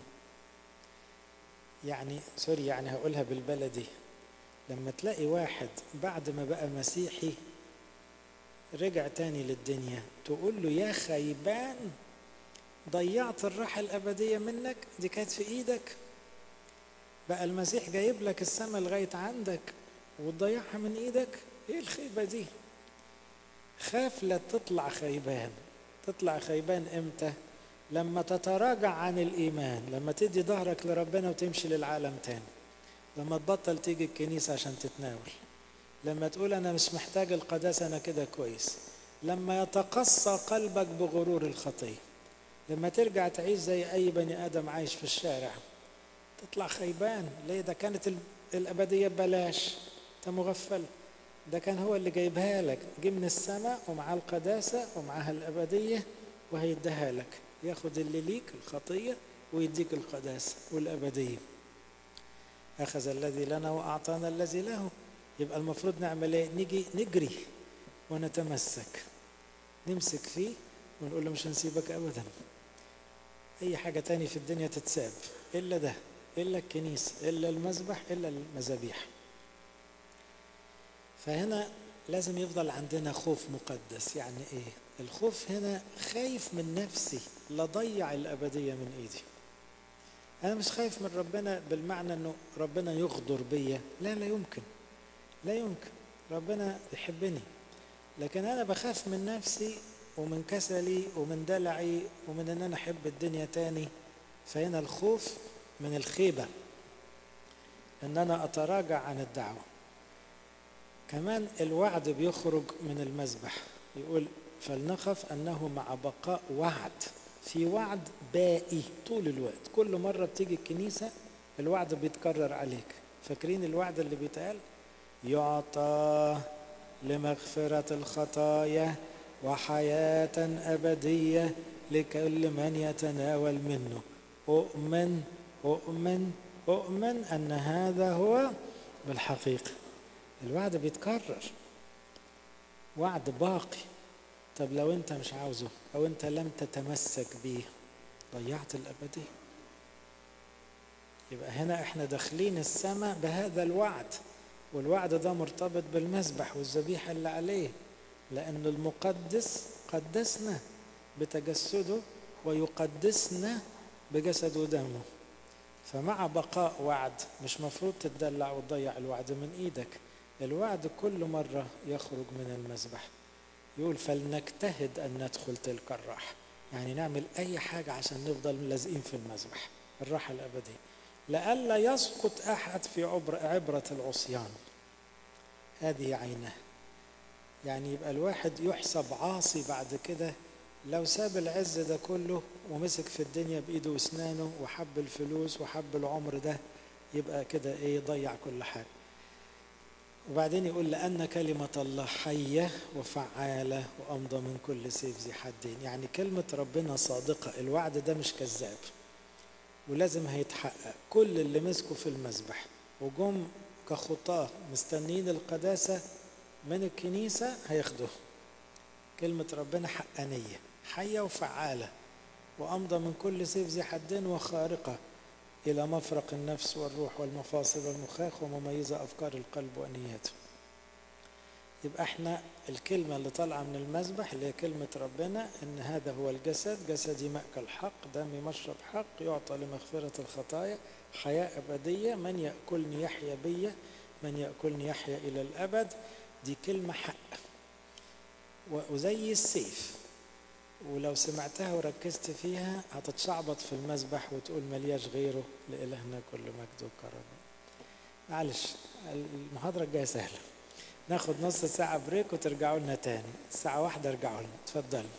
يعني سوري يعني هقولها بالبلدي لما تلاقي واحد بعد ما بقى مسيحي رجع تاني للدنيا تقول له يا خيبان ضيعت الراحة الأبدية منك دي كانت في إيدك بقى المسيح جايب لك السماء لغاية عندك وتضيعها من إيدك إيه الخيبة دي خاف لا تطلع خيبان تطلع خيبان إمتى لما تتراجع عن الإيمان لما تدي ظهرك لربنا وتمشي للعالم تاني لما تبطل تيجي الكنيسة عشان تتناول لما تقول أنا مش محتاج القداسة أنا كده كويس لما يتقصى قلبك بغرور الخطية لما ترجع تعيش زي أي بني آدم عايش في الشارع تطلع خيبان ليه ده كانت الأبدية ببلاش أنت مغفل ده كان هو اللي جايبها لك جه من السماء ومعاه القداسة ومعاها الأبدية وهيديها لك ياخد اللي ليك الخطية ويديك القداسة والأبدية أخذ الذي لنا وأعطانا الذي له يبقى المفروض نعمل إيه؟ نيجي نجري ونتمسك نمسك فيه ونقول له مش هنسيبك أبدا أي حاجة تاني في الدنيا تتساب إلا ده إلا الكنيسة إلا المذبح إلا المذابيح فهنا لازم يفضل عندنا خوف مقدس يعني إيه؟ الخوف هنا خايف من نفسي لا ضيع الأبدية من إيدي أنا مش خايف من ربنا بالمعنى أنه ربنا يغدر بيا لا لا يمكن لا يمكن ربنا يحبني لكن أنا بخاف من نفسي ومن كسلي ومن دلعي ومن أن أنا أحب الدنيا تاني فهنا الخوف من الخيبة أن أنا أتراجع عن الدعوة كمان الوعد بيخرج من المذبح يقول فلنخف أنه مع بقاء وعد في وعد باقي طول الوقت كل مرة بتيجي الكنيسة الوعد بيتكرر عليك فاكرين الوعد اللي بيتقال يعطى لمغفرة الخطايا وحياة أبدية لكل من يتناول منه أؤمن أؤمن أؤمن أن هذا هو بالحقيقة الوعد بيتكرر وعد باقي طب لو انت مش عاوزه او انت لم تتمسك بيه ضيعت الابديه يبقى هنا احنا داخلين السماء بهذا الوعد والوعد ده مرتبط بالمسبح والذبيحه اللي عليه لان المقدس قدسنا بتجسده ويقدسنا بجسد ودمه فمع بقاء وعد مش مفروض تتدلع وتضيع الوعد من ايدك الوعد كل مره يخرج من المسبح يقول فلنجتهد أن ندخل تلك الراحة يعني نعمل أي حاجة عشان نفضل لازقين في المذبح الراحة الأبدية لئلا يسقط أحد في عبر عبرة العصيان هذه عينه يعني يبقى الواحد يحسب عاصي بعد كده لو ساب العز ده كله ومسك في الدنيا بإيده وأسنانه وحب الفلوس وحب العمر ده يبقى كده إيه ضيع كل حاجة وبعدين يقول لأن كلمة الله حية وفعالة وأمضى من كل سيف ذي حدين يعني كلمة ربنا صادقة الوعد ده مش كذاب ولازم هيتحقق كل اللي مسكوا في المذبح وجم كخطاة مستنين القداسة من الكنيسة هياخدوه كلمة ربنا حقانية حية وفعالة وأمضى من كل سيف ذي حدين وخارقة إلى مفرق النفس والروح والمفاصل والمخاخ ومميزة أفكار القلب ونياته يبقى احنا الكلمة اللي طالعة من المذبح اللي هي كلمة ربنا ان هذا هو الجسد جسدي مأكل حق دمي مشرب حق يعطى لمغفرة الخطايا حياة أبدية من يأكلني يحيا بي من يأكلني يحيا إلى الأبد دي كلمة حق و- وزي السيف ولو سمعتها وركزت فيها هتتشعبط في المذبح وتقول ملياش غيره لإلهنا كل مجد وكرم معلش المحاضرة الجاية سهلة ناخد نص ساعة بريك وترجعوا لنا تاني الساعة واحدة ارجعوا لنا اتفضلوا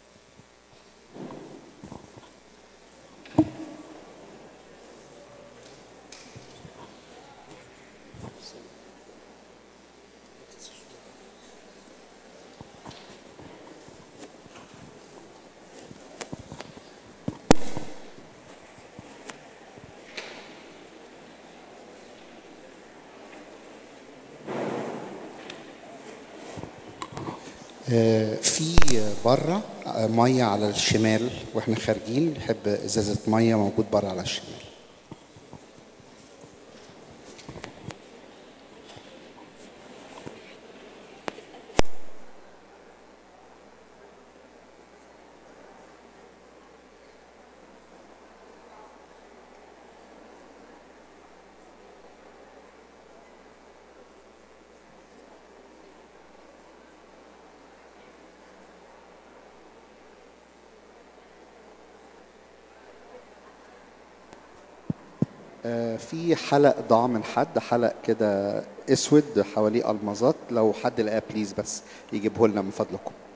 آه، في بره آه، ميه على الشمال واحنا خارجين نحب ازازه ميه موجود بره على الشمال آه، في حلق ضاع من حد حلق كده اسود حواليه المظات لو حد لقاه بليز بس يجيبه لنا من فضلكم